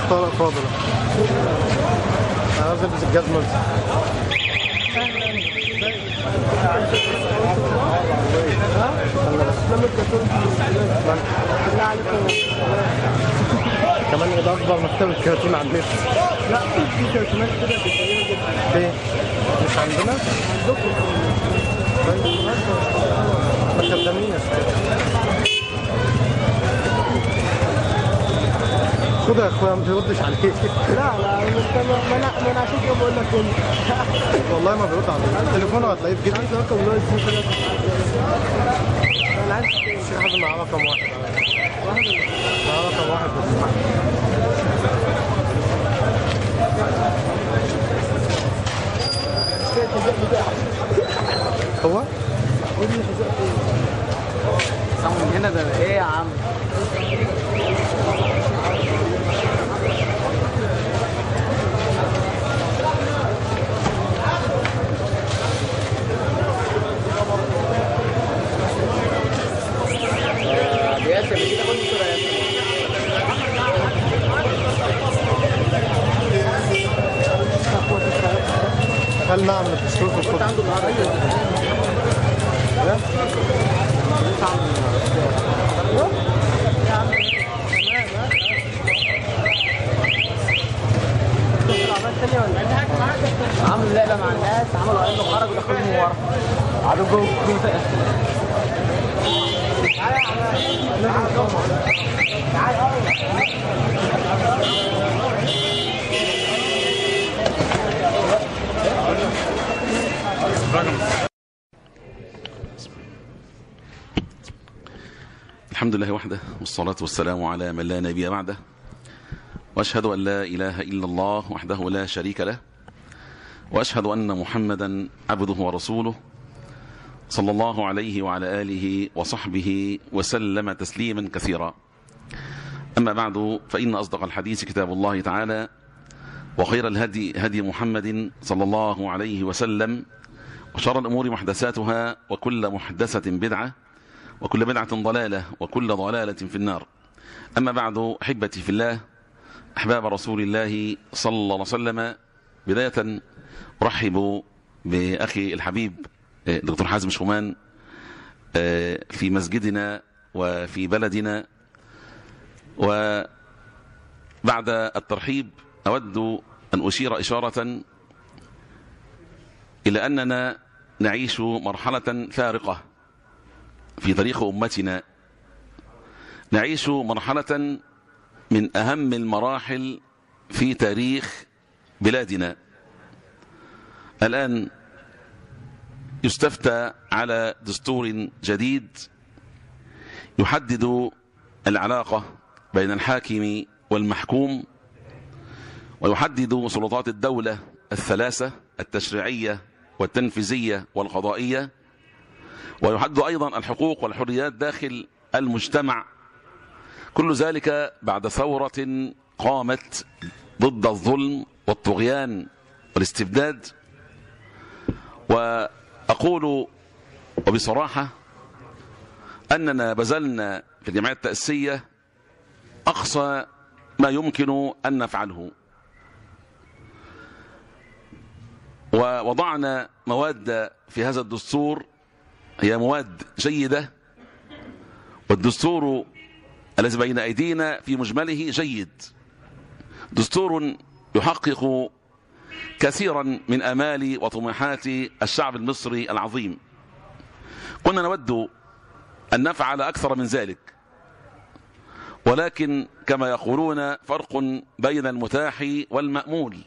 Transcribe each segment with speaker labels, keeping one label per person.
Speaker 1: طارق فاضل انا عاوز البس الجزمه دي. كمان ده اكبر مكتبه كراتين على النت
Speaker 2: لا في كرتونات كده بتلاقيها جدا
Speaker 1: ليه؟ مش عندنا؟ طيب ما خدامينش خد يا اخويا ما بيردش عليك
Speaker 2: لا لا انت ما ما انا ما انا عشان كده بقول لك كنت
Speaker 1: والله ما بيرد عليك تليفونه هتلاقيه في جيبك
Speaker 2: عايز رقم لايف مثلا انا عايز
Speaker 1: في حد معاه رقم واحد
Speaker 2: واحد
Speaker 1: معاه رقم واحد بس
Speaker 2: الحذاء بتاعك
Speaker 1: هو
Speaker 2: خد لي الحذاء فين
Speaker 3: من هنا ده ايه يا عم ياسر كده خد الصورة يا ياسر
Speaker 1: هل نعمل الدستور في الخطوة؟
Speaker 3: عنده النهارده
Speaker 2: العربية الثانية ولا ايه؟
Speaker 3: عملوا لعبه مع الناس عملوا انه خرجوا دخلوا ورا قعدوا جوه
Speaker 4: الحمد لله وحده والصلاة والسلام على من لا نبي بعده وأشهد أن لا إله إلا الله وحده لا شريك له وأشهد أن محمدا عبده ورسوله صلى الله عليه وعلى آله وصحبه وسلم تسليما كثيرا أما بعد فإن أصدق الحديث كتاب الله تعالى وخير الهدي هدي محمد صلى الله عليه وسلم وشر الأمور محدثاتها وكل محدثة بدعة وكل بدعة ضلالة وكل ضلالة في النار أما بعد أحبتي في الله أحباب رسول الله صلى الله عليه وسلم بداية أرحب بأخي الحبيب آه، دكتور حازم شومان آه، في مسجدنا وفي بلدنا وبعد الترحيب أود أن أشير إشارة إلى أننا نعيش مرحلة فارقة في تاريخ أمتنا نعيش مرحلة من أهم المراحل في تاريخ بلادنا الآن يستفتى على دستور جديد يحدد العلاقة بين الحاكم والمحكوم ويحدد سلطات الدولة الثلاثة التشريعية والتنفيذية والقضائية ويحدد أيضا الحقوق والحريات داخل المجتمع كل ذلك بعد ثورة قامت ضد الظلم والطغيان والاستبداد وأقول وبصراحة أننا بذلنا في الجمعية التأسية أقصى ما يمكن أن نفعله ووضعنا مواد في هذا الدستور هي مواد جيدة والدستور الذي بين أيدينا في مجمله جيد دستور يحقق كثيرا من آمال وطموحات الشعب المصري العظيم كنا نود أن نفعل أكثر من ذلك ولكن كما يقولون فرق بين المتاح والمأمول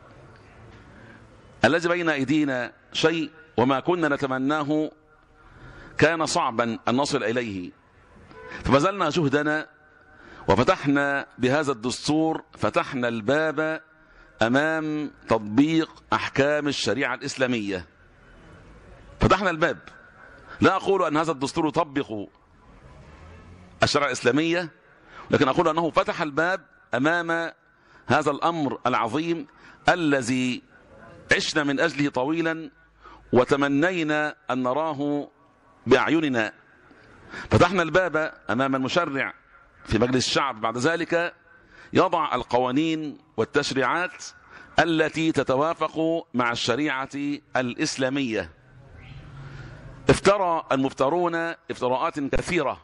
Speaker 4: الذي بين أيدينا شيء وما كنا نتمناه كان صعبا أن نصل إليه فبذلنا جهدنا وفتحنا بهذا الدستور فتحنا الباب أمام تطبيق أحكام الشريعة الإسلامية فتحنا الباب لا أقول أن هذا الدستور يطبق الشريعة الإسلامية لكن أقول أنه فتح الباب أمام هذا الأمر العظيم الذي عشنا من أجله طويلا وتمنينا أن نراه بأعيننا فتحنا الباب أمام المشرع في مجلس الشعب بعد ذلك يضع القوانين والتشريعات التي تتوافق مع الشريعة الإسلامية افترى المفترون افتراءات كثيرة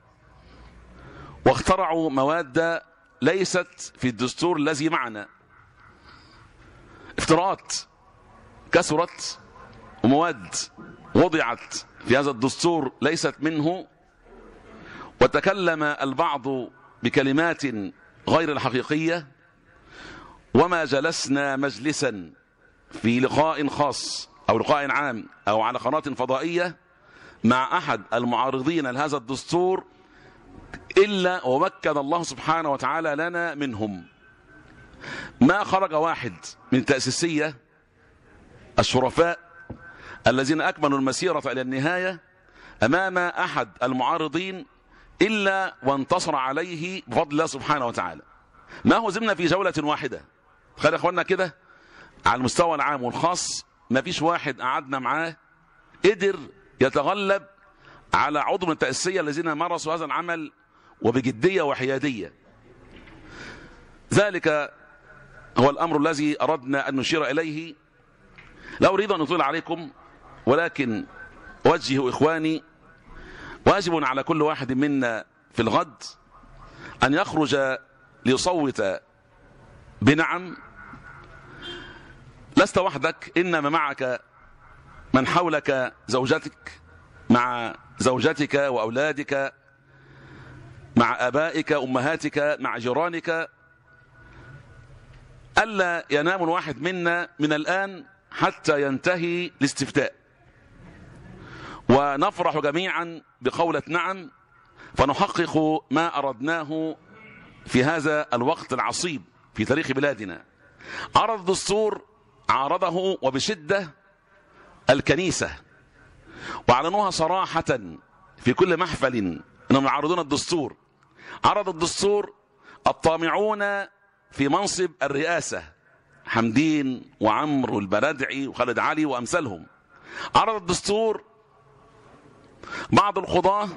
Speaker 4: واخترعوا مواد ليست في الدستور الذي معنا افتراءات كثرت ومواد وضعت في هذا الدستور ليست منه وتكلم البعض بكلمات غير الحقيقية وما جلسنا مجلسا في لقاء خاص أو لقاء عام أو على قناة فضائية مع أحد المعارضين لهذا الدستور إلا ومكن الله سبحانه وتعالى لنا منهم ما خرج واحد من تأسيسية الشرفاء الذين أكملوا المسيرة إلى النهاية أمام أحد المعارضين إلا وانتصر عليه بفضل الله سبحانه وتعالى ما هو زمنا في جولة واحدة خلي أخوانا كده على المستوى العام والخاص ما فيش واحد قعدنا معاه قدر يتغلب على عضو من التأسيسية الذين مارسوا هذا العمل وبجدية وحيادية ذلك هو الأمر الذي أردنا أن نشير إليه لا أريد أن أطيل عليكم ولكن أوجه إخواني واجب على كل واحد منا في الغد أن يخرج ليصوت بنعم لست وحدك إنما معك من حولك زوجتك مع زوجتك وأولادك مع أبائك أمهاتك مع جيرانك ألا ينام الواحد منا من الآن حتى ينتهي الاستفتاء ونفرح جميعا بقولة نعم فنحقق ما أردناه في هذا الوقت العصيب في تاريخ بلادنا عرض الدستور عارضه وبشدة الكنيسة وأعلنوها صراحة في كل محفل أنهم يعارضون الدستور عرض الدستور الطامعون في منصب الرئاسة حمدين وعمرو البردعي وخالد علي وأمثالهم عرض الدستور بعض القضاة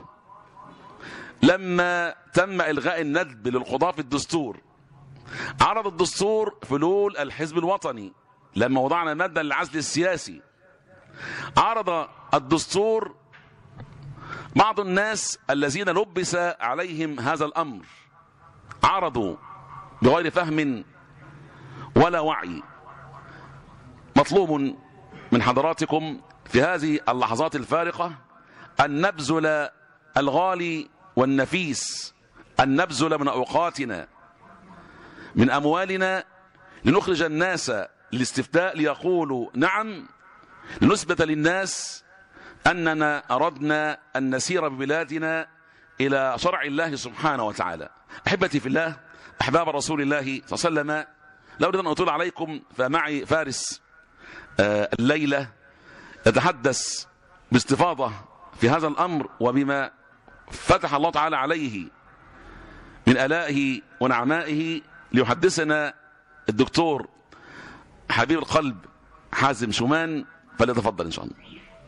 Speaker 4: لما تم إلغاء الندب للقضاة في الدستور عرض الدستور فلول الحزب الوطني لما وضعنا مادة للعزل السياسي عرض الدستور بعض الناس الذين لبس عليهم هذا الأمر عرضوا بغير فهم ولا وعي مطلوب من حضراتكم في هذه اللحظات الفارقة أن نبذل الغالي والنفيس أن نبذل من أوقاتنا من أموالنا لنخرج الناس للاستفتاء ليقولوا نعم لنثبت للناس أننا أردنا أن نسير ببلادنا إلى شرع الله سبحانه وتعالى أحبتي في الله أحباب رسول الله صلى الله عليه وسلم لا أريد أن أطول عليكم فمعي فارس آه، الليلة يتحدث باستفاضة في هذا الأمر وبما فتح الله تعالى عليه من آلائه ونعمائه ليحدثنا الدكتور حبيب القلب حازم شومان فليتفضل إن شاء الله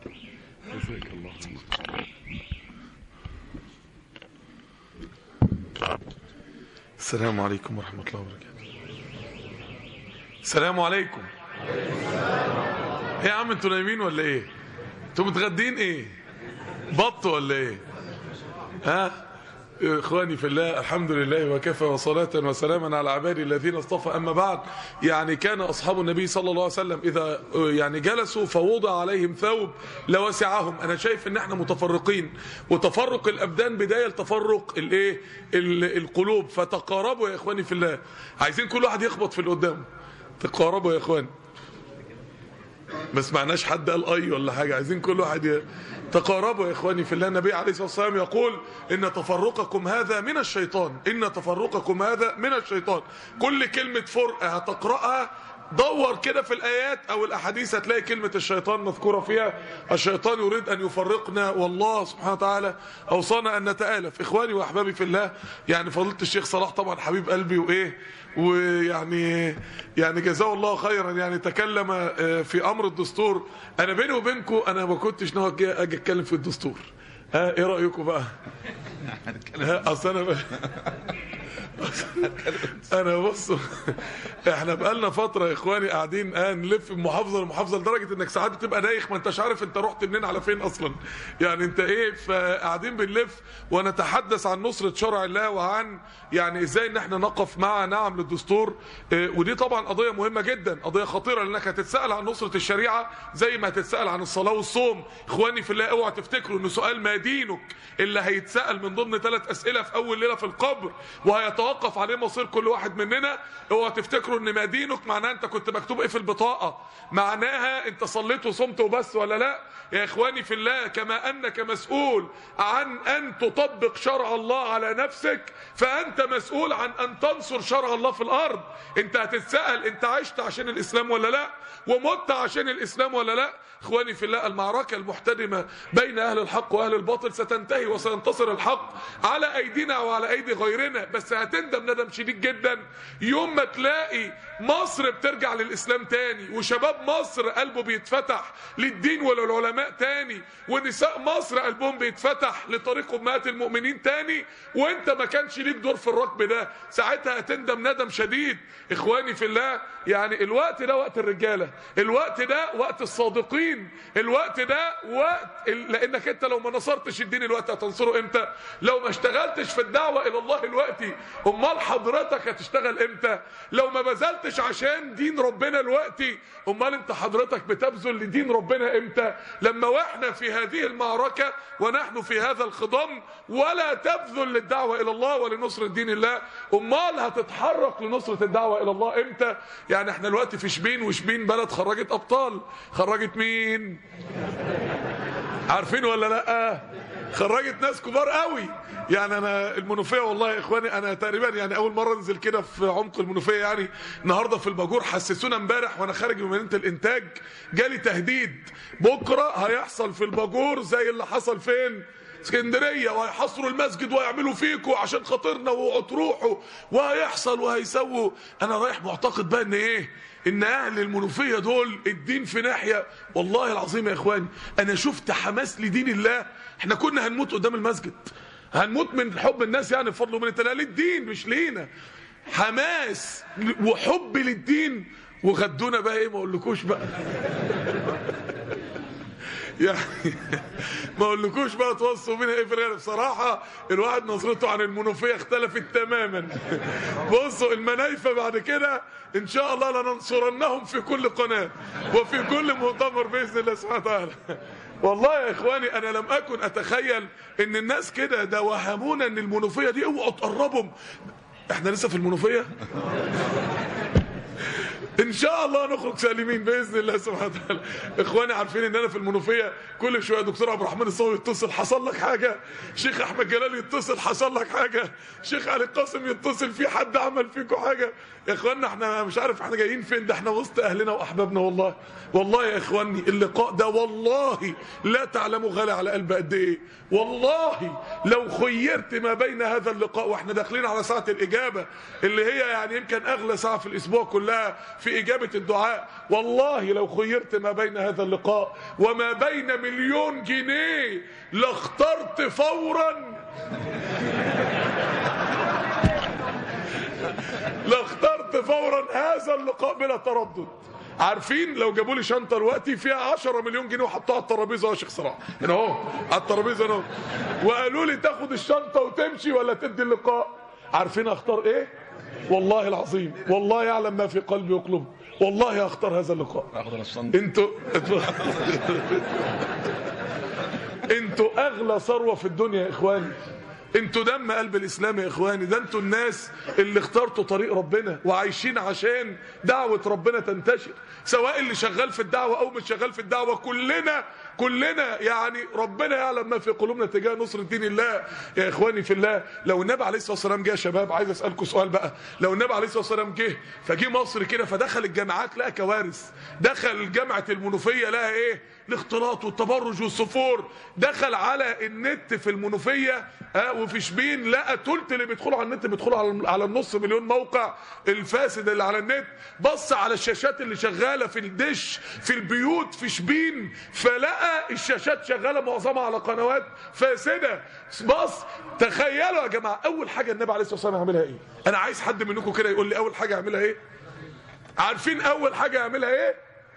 Speaker 5: السلام عليكم ورحمة الله وبركاته السلام عليكم ايه يا عم انتوا نايمين ولا ايه انتوا متغدين ايه بط ولا ايه ها اخواني في الله الحمد لله وكفى وصلاة وسلاما على عبادي الذين اصطفى اما بعد يعني كان اصحاب النبي صلى الله عليه وسلم اذا يعني جلسوا فوضع عليهم ثوب لوسعهم انا شايف ان احنا متفرقين وتفرق الابدان بدايه لتفرق الايه ال- القلوب فتقاربوا يا اخواني في الله عايزين كل واحد يخبط في اللي قدامه تقاربوا يا اخواني ما سمعناش حد قال اي ولا حاجه عايزين كل واحد ي... تقاربوا يا اخواني في الله النبي عليه الصلاه والسلام يقول ان تفرقكم هذا من الشيطان ان تفرقكم هذا من الشيطان كل كلمه فرقه هتقراها دور كده في الايات او الاحاديث هتلاقي كلمه الشيطان مذكوره فيها الشيطان يريد ان يفرقنا والله سبحانه وتعالى اوصانا ان نتالف اخواني واحبابي في الله يعني فضيله الشيخ صلاح طبعا حبيب قلبي وايه ويعني يعني جزاه الله خيرا يعني تكلم آه، في امر الدستور انا بيني وبينكم انا ما كنتش ناوي أجي- اجي اتكلم في الدستور ها ايه رايكم بقى ها اصل انا ب... انا بص احنا بقالنا فتره يا اخواني قاعدين اه نلف من محافظه لمحافظه لدرجه انك ساعات بتبقى دايخ ما انتش عارف انت رحت منين على فين اصلا يعني انت ايه فقاعدين بنلف ونتحدث عن نصره شرع الله وعن يعني ازاي ان احنا نقف مع نعم للدستور اه ودي طبعا قضيه مهمه جدا قضيه خطيره لانك هتتسال عن نصره الشريعه زي ما هتتسال عن الصلاه والصوم اخواني في الله اوعى تفتكروا ان سؤال ما دينك اللي هيتسال من ضمن ثلاث اسئله في اول ليله في القبر وهيتوقف عليه مصير كل واحد مننا اوعى تفتكروا ان ما دينك معناها انت كنت مكتوب ايه في البطاقه معناها انت صليت وصمت وبس ولا لا يا اخواني في الله كما انك مسؤول عن ان تطبق شرع الله على نفسك فانت مسؤول عن ان تنصر شرع الله في الارض انت هتتسال انت عشت عشان الاسلام ولا لا ومت عشان الاسلام ولا لا اخواني في الله المعركه المحتدمه بين اهل الحق واهل الباطل ستنتهي وسينتصر الحق على ايدينا وعلى ايدي غيرنا بس هتندم ندم شديد جدا يوم ما تلاقي مصر بترجع للاسلام تاني وشباب مصر قلبه بيتفتح للدين وللعلماء تاني ونساء مصر قلبهم بيتفتح لطريق امهات المؤمنين تاني وانت ما كانش ليك دور في الركب ده ساعتها هتندم ندم شديد اخواني في الله يعني الوقت ده وقت الرجاله الوقت ده وقت الصادقين الوقت ده وقت لانك انت لو ما نصرتش الدين الوقت هتنصره امتى لو ما اشتغلتش في الدعوه الى الله الوقت امال حضرتك هتشتغل امتى لو ما بذلتش عشان دين ربنا الوقت امال انت حضرتك بتبذل لدين ربنا امتى لما واحنا في هذه المعركه ونحن في هذا الخضم ولا تبذل للدعوه الى الله ولنصر دين الله امال هتتحرك لنصره الدعوه الى الله امتى يعني احنا الوقت في شبين وشبين بلد خرجت ابطال خرجت مين عارفين ولا لا خرجت ناس كبار قوي يعني انا المنوفيه والله يا اخواني انا تقريبا يعني اول مره انزل كده في عمق المنوفيه يعني النهارده في الباجور حسسونا امبارح وانا خارج من مدينه الانتاج جالي تهديد بكره هيحصل في الباجور زي اللي حصل فين اسكندريه وهيحصروا المسجد ويعملوا فيكوا عشان خاطرنا وتروحوا وهيحصل وهيسووا انا رايح معتقد بقى ان ايه ان اهل المنوفيه دول الدين في ناحيه والله العظيم يا اخواني انا شفت حماس لدين الله احنا كنا هنموت قدام المسجد هنموت من حب الناس يعني بفضل من الله للدين مش لينا حماس وحب للدين وغدونا بقى ايه ما اقولكوش بقى يعني ما اقولكوش بقى توصوا بينا ايه في الغالب بصراحه الواحد نظرته عن المنوفيه اختلفت تماما بصوا المنايفه بعد كده ان شاء الله لننصرنهم في كل قناه وفي كل مؤتمر باذن الله سبحانه وتعالى والله يا اخواني انا لم اكن اتخيل ان الناس كده ده وهمونا ان المنوفيه دي اوعوا تقربهم احنا لسه في المنوفيه ان شاء الله نخرج سالمين باذن الله سبحانه وتعالى اخواني عارفين ان انا في المنوفيه كل شويه دكتور عبد الرحمن الصاوي يتصل حصل لك حاجه شيخ احمد جلال يتصل حصل لك حاجه شيخ علي قاسم يتصل في حد عمل فيكم حاجه يا اخوانا احنا مش عارف احنا جايين فين ده احنا وسط اهلنا واحبابنا والله والله يا اخواني اللقاء ده والله لا تعلموا غالي على قلب قد ايه والله لو خيرت ما بين هذا اللقاء واحنا داخلين على ساعه الاجابه اللي هي يعني يمكن اغلى ساعه في الاسبوع كلها في اجابه الدعاء والله لو خيرت ما بين هذا اللقاء وما بين مليون جنيه لاخترت فورا لاخترت فورا هذا اللقاء بلا تردد عارفين لو جابوا لي شنطه دلوقتي فيها 10 مليون جنيه وحطوها على الترابيزه يا شيخ صلاح هنا اهو على الترابيزه هنا وقالوا لي تاخد الشنطه وتمشي ولا تدي اللقاء عارفين اختار ايه والله العظيم والله يعلم ما في قلبي وقلوبي والله اختار هذا اللقاء
Speaker 4: اخد الشنطه
Speaker 5: انتوا انتوا اغلى ثروه في الدنيا يا اخواني انتوا دم قلب الاسلام يا اخواني ده انتوا الناس اللي اخترتوا طريق ربنا وعايشين عشان دعوة ربنا تنتشر سواء اللي شغال في الدعوة او مش شغال في الدعوة كلنا كلنا يعني ربنا يعلم ما في قلوبنا تجاه نصر دين الله يا اخواني في الله لو النبي عليه الصلاه والسلام جه يا شباب عايز اسالكم سؤال بقى لو النبي عليه الصلاه والسلام جه فجه مصر كده فدخل الجامعات لقى كوارث دخل جامعه المنوفيه لقى ايه الاختلاط والتبرج والصفور دخل على النت في المنوفيه ها وفي شبين لقى تلت اللي بيدخلوا على النت بيدخلوا على على النص مليون موقع الفاسد اللي على النت بص على الشاشات اللي شغاله في الدش في البيوت في شبين فلقى الشاشات شغاله معظمها على قنوات فاسده بص تخيلوا يا جماعه اول حاجه النبي عليه الصلاه والسلام يعملها ايه انا عايز حد منكم كده يقول لي اول حاجه يعملها ايه عارفين اول حاجه يعملها ايه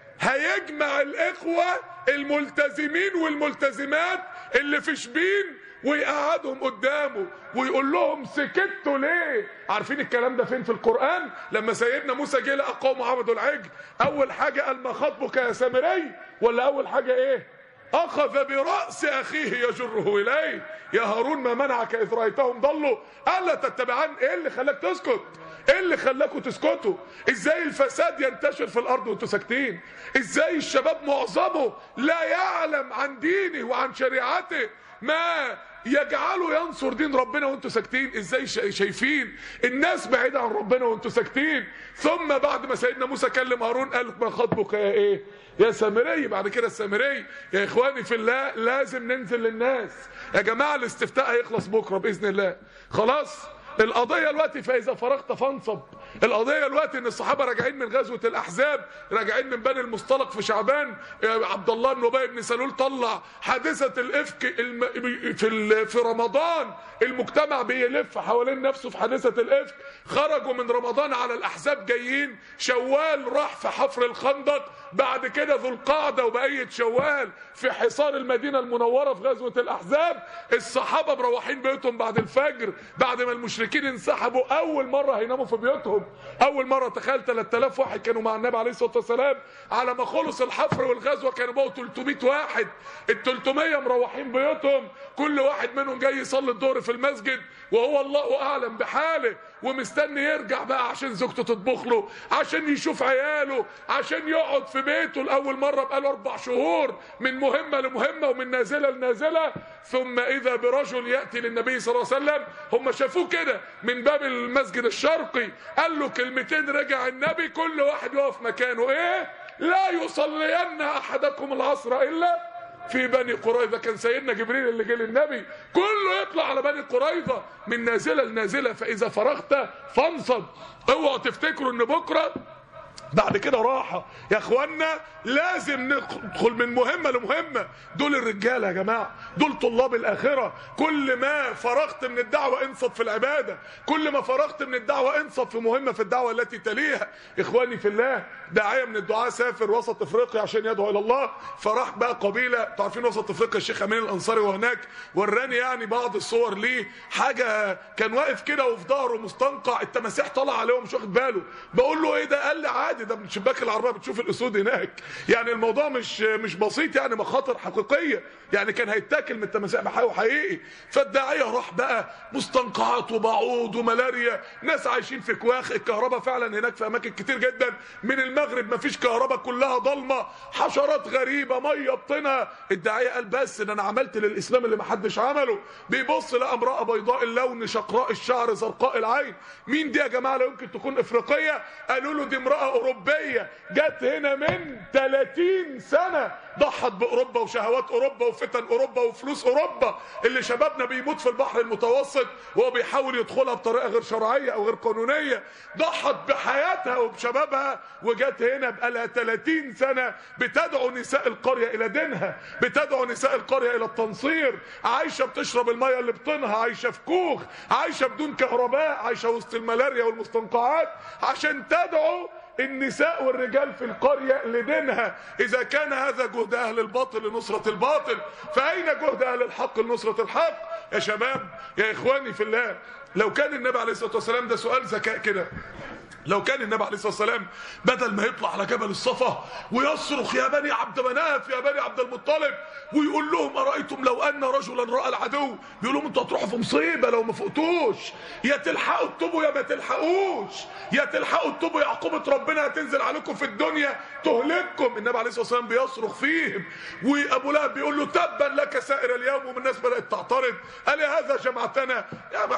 Speaker 5: هيجمع الاخوه الملتزمين والملتزمات اللي في شبين ويقعدهم قدامه ويقول لهم سكتوا ليه عارفين الكلام ده فين في القرآن لما سيدنا موسى جه لقى قومه عبدوا العجل اول حاجة قال ما خطبك يا سامري ولا اول حاجة ايه اخذ برأس اخيه يجره اليه يا هارون ما منعك اذ رايتهم ضلوا الا تتبعان ايه اللي خلاك تسكت ايه اللي خلاكوا تسكتوا ازاي الفساد ينتشر في الارض وانتوا ساكتين ازاي الشباب معظمه لا يعلم عن دينه وعن شريعته ما يجعله ينصر دين ربنا وانتوا ساكتين ازاي شا- شايفين الناس بعيدة عن ربنا وانتوا ساكتين ثم بعد ما سيدنا موسى كلم هارون قال ما خطبك يا ايه يا سامري بعد كده السامري يا اخواني في الله لازم ننزل للناس يا جماعة الاستفتاء هيخلص بكرة بإذن الله خلاص القضية الوقت فإذا فرغت فانصب القضية الوقت ان الصحابة راجعين من غزوة الأحزاب راجعين من بني المصطلق في شعبان يا عبد الله بن أبي بن سلول طلع حادثة الإفك الم... في ال... في رمضان المجتمع بيلف حوالين نفسه في حادثة الإفك خرجوا من رمضان على الأحزاب جايين شوال راح في حفر الخندق بعد كده ذو القعدة وبقية شوال في حصار المدينة المنورة في غزوة الأحزاب الصحابة مروحين بيوتهم بعد الفجر بعد ما المشركين انسحبوا أول مرة هيناموا في بيوتهم أول مرة تخيل 3000 واحد كانوا مع النبي عليه الصلاة والسلام على ما خلص الحفر والغزوة كانوا بقوا 300 واحد ال 300 مروحين بيوتهم كل واحد منهم جاي يصلي الظهر في المسجد وهو الله أعلم بحاله ومستني يرجع بقى عشان زوجته تطبخ له عشان يشوف عياله عشان يقعد في بيته لأول مرة بقاله أربع شهور من مهمة لمهمة ومن نازلة لنازلة ثم إذا برجل يأتي للنبي صلى الله عليه وسلم هم شافوه كده من باب المسجد الشرقي قال له كلمتين رجع النبي كل واحد يقف مكانه إيه لا يصلين أحدكم العصر إلا في بني قريظة كان سيدنا جبريل اللي جه للنبي كله يطلع على بني قريظة من نازلة لنازلة فإذا فرغت فانصب اوعوا تفتكروا ان بكرة بعد كده راحة يا اخوانا لازم ندخل من مهمة لمهمة دول الرجالة يا جماعة دول طلاب الآخرة كل ما فرغت من الدعوة انصب في العبادة كل ما فرغت من الدعوة انصب في مهمة في الدعوة التي تليها اخواني في الله داعية من الدعاء سافر وسط افريقيا عشان يدعو الى الله فراح بقى قبيلة تعرفين وسط افريقيا الشيخ امين الانصاري وهناك وراني يعني بعض الصور ليه حاجة كان واقف كده وفي ظهره مستنقع التماسيح طلع عليهم مش واخد باله بقول له ايه ده قال لي عادي ده من شباك العربية بتشوف الاسود هناك يعني الموضوع مش مش بسيط يعني مخاطر حقيقية يعني كان هيتاكل من التماسيح بحقه حقيقي فالداعية راح بقى مستنقعات وبعوض وملاريا ناس عايشين في كواخ الكهرباء فعلا هناك في اماكن كتير جدا من المغرب مفيش كهرباء كلها ضلمه حشرات غريبه ميه بطنها الداعيه قال بس ده انا عملت للاسلام اللي محدش عمله بيبص لقى امراه بيضاء اللون شقراء الشعر زرقاء العين مين دي يا جماعه لا يمكن تكون افريقيه قالوا له دي امراه اوروبيه جت هنا من 30 سنه ضحت باوروبا وشهوات اوروبا وفتن اوروبا وفلوس اوروبا اللي شبابنا بيموت في البحر المتوسط وهو بيحاول يدخلها بطريقه غير شرعيه او غير قانونيه ضحت بحياتها وبشبابها وجت هنا بقالها 30 سنه بتدعو نساء القريه الى دينها بتدعو نساء القريه الى التنصير عايشه بتشرب الميه اللي بطنها عايشه في كوخ عايشه بدون كهرباء عايشه وسط الملاريا والمستنقعات عشان تدعو النساء والرجال في القرية لدينها إذا كان هذا جهد أهل الباطل لنصرة الباطل فأين جهد أهل الحق لنصرة الحق يا شباب يا إخواني في الله لو كان النبي عليه الصلاة والسلام ده سؤال ذكاء كده لو كان النبي عليه الصلاه والسلام بدل ما يطلع على جبل الصفا ويصرخ يا بني عبد مناف يا بني عبد المطلب ويقول لهم ارايتم لو ان رجلا راى العدو بيقول لهم انتوا هتروحوا في مصيبه لو ما فقتوش يا تلحقوا تتوبوا يا ما تلحقوش يا تلحقوا تتوبوا يا عقوبه ربنا هتنزل عليكم في الدنيا تهلككم النبي عليه الصلاه والسلام بيصرخ فيهم وابو لهب بيقول له تبا لك سائر اليوم والناس بدات تعترض قال يا هذا جمعتنا يا ما احنا كنا بنحسب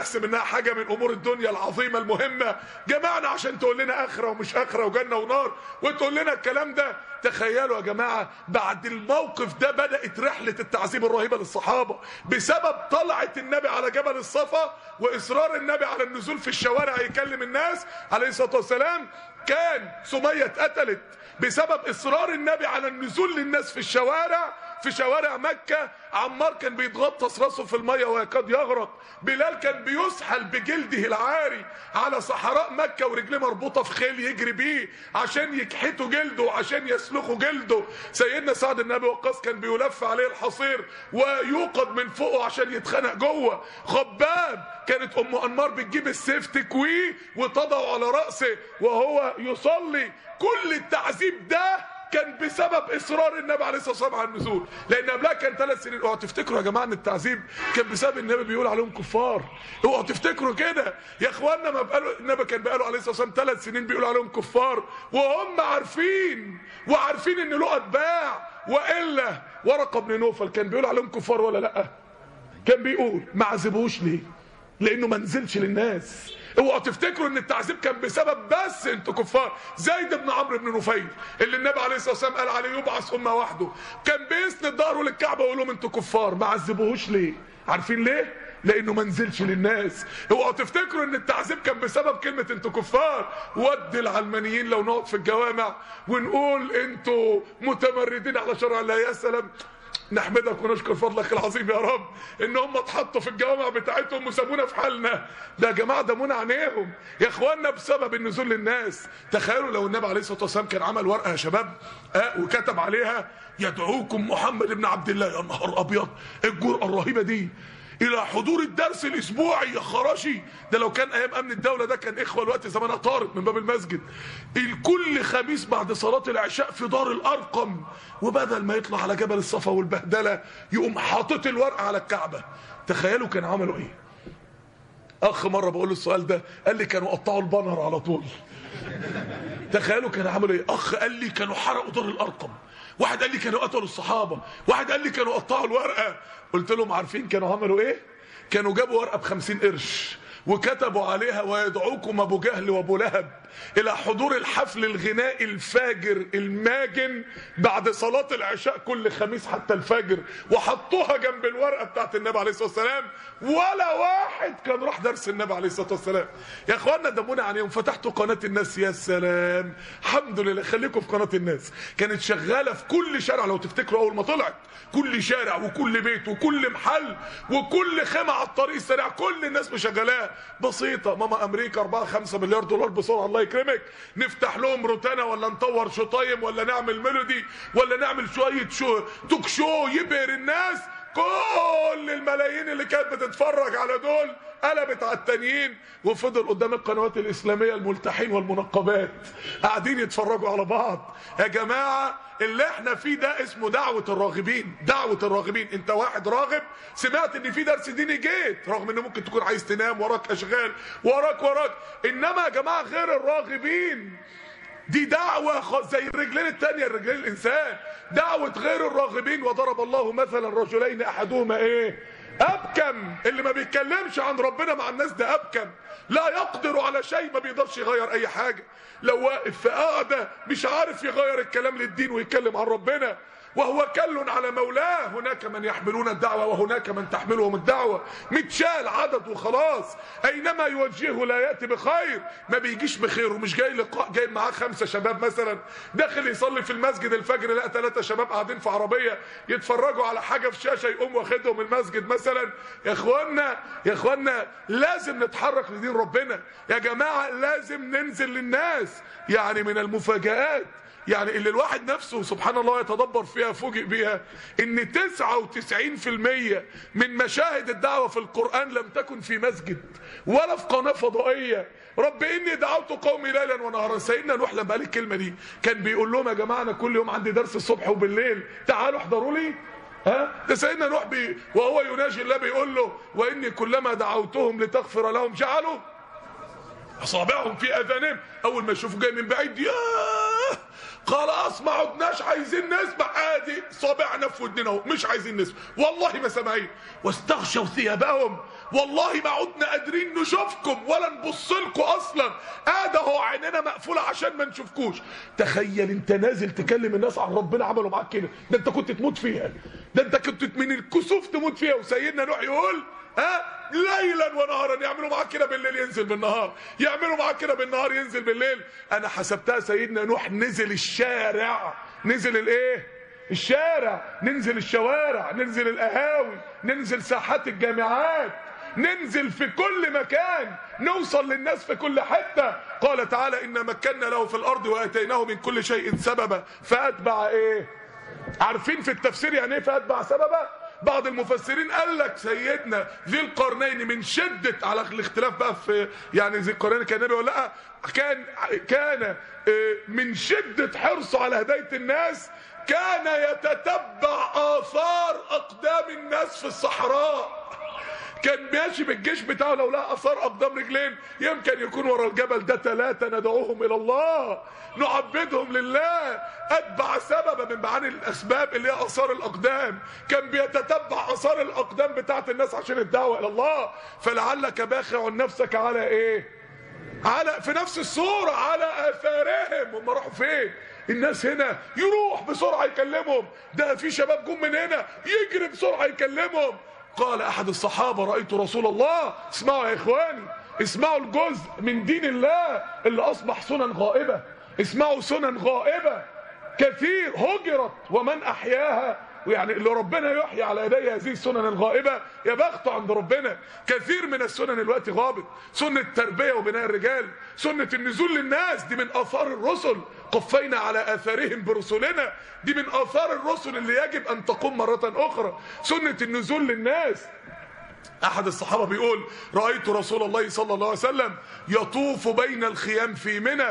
Speaker 5: بنحسب انها حاجه من امور الدنيا العظيمه المهمه جمعنا عشان تقول لنا اخره ومش اخره وجنه ونار وتقول لنا الكلام ده تخيلوا يا جماعه بعد الموقف ده بدات رحله التعذيب الرهيبه للصحابه بسبب طلعه النبي على جبل الصفا واصرار النبي على النزول في الشوارع يكلم الناس عليه الصلاه والسلام كان سميه اتقتلت بسبب اصرار النبي على النزول للناس في الشوارع في شوارع مكة عمار كان بيتغطس راسه في المية ويكاد يغرق بلال كان بيسحل بجلده العاري على صحراء مكة ورجليه مربوطة في خيل يجري بيه عشان يكحتوا جلده وعشان يسلخوا جلده سيدنا سعد النبي وقاص كان بيلف عليه الحصير ويوقد من فوقه عشان يتخنق جوه خباب كانت ام انمار بتجيب السيف تكويه وتضعه على راسه وهو يصلي كل التعذيب ده كان بسبب اصرار النبي عليه الصلاه والسلام على النزول لان قبلها كان ثلاث سنين اوعوا تفتكروا يا جماعه ان التعذيب كان بسبب النبي بيقول عليهم كفار اوعوا تفتكروا كده يا اخوانا ما بقالوا النبي كان بقاله عليه الصلاه والسلام ثلاث سنين بيقول عليهم كفار وهم عارفين وعارفين ان له اتباع والا ورقه بن نوفل كان بيقول عليهم كفار ولا لا كان بيقول ما عذبوش ليه لانه ما نزلش للناس اوعوا تفتكروا ان التعذيب كان بسبب بس انتوا كفار زيد بن عمرو بن نفيل اللي النبي عليه الصلاه والسلام قال عليه يبعث امه وحده كان بيسند ظهره للكعبه ويقول لهم انتوا كفار ما عذبوهوش ليه عارفين ليه لانه ما نزلش للناس اوعوا تفتكروا ان التعذيب كان بسبب كلمه انتوا كفار ود العلمانيين لو نقعد في الجوامع ونقول انتوا متمردين على شرع الله يا سلام نحمدك ونشكر فضلك العظيم يا رب ان هم اتحطوا في الجوامع بتاعتهم وسابونا في حالنا ده يا جماعه ده منى عينيهم يا اخوانا بسبب النزول للناس تخيلوا لو النبي عليه الصلاه والسلام كان عمل ورقه يا شباب آه وكتب عليها يدعوكم محمد بن عبد الله يا نهار ابيض الجرأه الرهيبه دي الى حضور الدرس الاسبوعي يا خراشي ده لو كان ايام امن الدوله ده كان اخوه الوقت زمانها طارت من باب المسجد الكل خميس بعد صلاه العشاء في دار الارقم وبدل ما يطلع على جبل الصفا والبهدله يقوم حاطط الورقه على الكعبه تخيلوا كان عملوا ايه اخ مره بقول له السؤال ده قال لي كانوا قطعوا البانر على طول تخيلوا كانوا عملوا ايه اخ قال لي كانوا حرقوا دار الارقم واحد قال لي كانوا قتلوا الصحابه واحد قال لي كانوا قطعوا الورقه قلت لهم عارفين كانوا عملوا ايه كانوا جابوا ورقه بخمسين قرش وكتبوا عليها ويدعوكم ابو جهل وابو لهب الى حضور الحفل الغنائي الفاجر الماجن بعد صلاة العشاء كل خميس حتى الفجر وحطوها جنب الورقة بتاعت النبي عليه الصلاة والسلام ولا واحد كان راح درس النبي عليه الصلاة والسلام يا اخوانا دمونا عليهم فتحتوا قناة الناس يا سلام الحمد لله خليكم في قناة الناس كانت شغالة في كل شارع لو تفتكروا اول ما طلعت كل شارع وكل بيت وكل محل وكل خيمة على الطريق السريع كل الناس مشغلاه بسيطة ماما امريكا 4 5 مليار دولار بسرعة الله يكرمك نفتح لهم روتانا ولا نطور شطايم ولا نعمل ميلودي ولا نعمل شوية شو توك شو يبهر الناس كل الملايين اللي كانت بتتفرج على دول قلبت على التانيين وفضل قدام القنوات الإسلامية الملتحين والمنقبات قاعدين يتفرجوا على بعض يا جماعة اللي احنا فيه ده اسمه دعوة الراغبين دعوة الراغبين انت واحد راغب سمعت ان في درس ديني جيت رغم ان ممكن تكون عايز تنام وراك اشغال وراك وراك انما يا جماعة غير الراغبين دي دعوة خ- زي الرجلين التانية الرجلين الإنسان دعوة غير الراغبين وضرب الله مثلا رجلين أحدهما إيه أبكم اللي ما بيتكلمش عن ربنا مع الناس ده أبكم لا يقدر على شيء ما بيقدرش يغير أي حاجة لو واقف في قاعدة مش عارف يغير الكلام للدين ويتكلم عن ربنا وهو كل على مولاه هناك من يحملون الدعوة وهناك من تحملهم الدعوة متشال عدد وخلاص أينما يوجهه لا يأتي بخير ما بيجيش بخير ومش جاي لقاء جاي معاه خمسة شباب مثلا داخل يصلي في المسجد الفجر لقى ثلاثة شباب قاعدين في عربية يتفرجوا على حاجة في شاشة يقوم واخدهم المسجد مثلا يا اخوانا يا اخوانا لازم نتحرك لدين ربنا يا جماعة لازم ننزل للناس يعني من المفاجآت يعني اللي الواحد نفسه سبحان الله يتدبر فيها فوجئ بيها ان 99% من مشاهد الدعوة في القرآن لم تكن في مسجد ولا في قناة فضائية رب اني دعوت قومي ليلا ونهارا سيدنا نوح لما قال الكلمة دي كان بيقول لهم يا جماعة انا كل يوم عندي درس الصبح وبالليل تعالوا احضروا لي ها ده سيدنا نوح بي وهو يناجي الله بيقول له واني كلما دعوتهم لتغفر لهم جعلوا اصابعهم في اذانهم اول ما يشوفوا جاي من بعيد ياه خلاص ما عدناش عايزين نسمع عادي صابعنا في ودننا اهو مش عايزين نسمع والله ما سامعين واستغشوا ثيابهم والله ما عدنا قادرين نشوفكم ولا نبص لكم اصلا ادي اهو عيننا مقفوله عشان ما نشوفكوش تخيل انت نازل تكلم الناس عن ربنا عملوا معاك كده ده انت كنت تموت فيها ده انت كنت من الكسوف تموت فيها وسيدنا نوح يقول ها ليلا ونهارا يعملوا معاك كده بالليل ينزل بالنهار يعملوا معاك كده بالنهار ينزل بالليل انا حسبتها سيدنا نوح نزل الشارع نزل الايه الشارع ننزل الشوارع ننزل القهاوي ننزل ساحات الجامعات ننزل في كل مكان نوصل للناس في كل حتة قال تعالى إن مكنا له في الأرض وآتيناه من كل شيء سببا فأتبع إيه عارفين في التفسير يعني إيه فأتبع سببا بعض المفسرين قال لك سيدنا ذي القرنين من شدة على الاختلاف بقى في يعني ذي القرنين كان نبي ولا لا كان كان آه، من شدة حرصه على هداية الناس كان يتتبع آثار أقدام الناس في الصحراء كان ماشي بالجيش بتاعه لو لقى اثار اقدام رجلين يمكن يكون ورا الجبل ده ثلاثه ندعوهم الى الله نعبدهم لله اتبع سببا من معاني الاسباب اللي هي اثار الاقدام كان بيتتبع اثار الاقدام بتاعت الناس عشان الدعوه الى الله فلعلك باخع نفسك على ايه على في نفس الصورة على آثارهم هم راحوا فين الناس هنا يروح بسرعة يكلمهم ده في شباب جم من هنا يجري بسرعة يكلمهم قال أحد الصحابة رأيت رسول الله اسمعوا يا إخواني اسمعوا الجزء من دين الله اللي أصبح سنن غائبة اسمعوا سنن غائبة كثير هجرت ومن أحياها ويعني اللي ربنا يحيي على يدي هذه السنن الغائبة يا بخته عند ربنا كثير من السنن الوقت غابت سنة التربية وبناء الرجال سنة النزول للناس دي من آثار الرسل قفينا على آثارهم برسلنا دي من آثار الرسل اللي يجب أن تقوم مرة أخرى سنة النزول للناس احد الصحابه بيقول رايت رسول الله صلى الله عليه وسلم يطوف بين الخيام في منى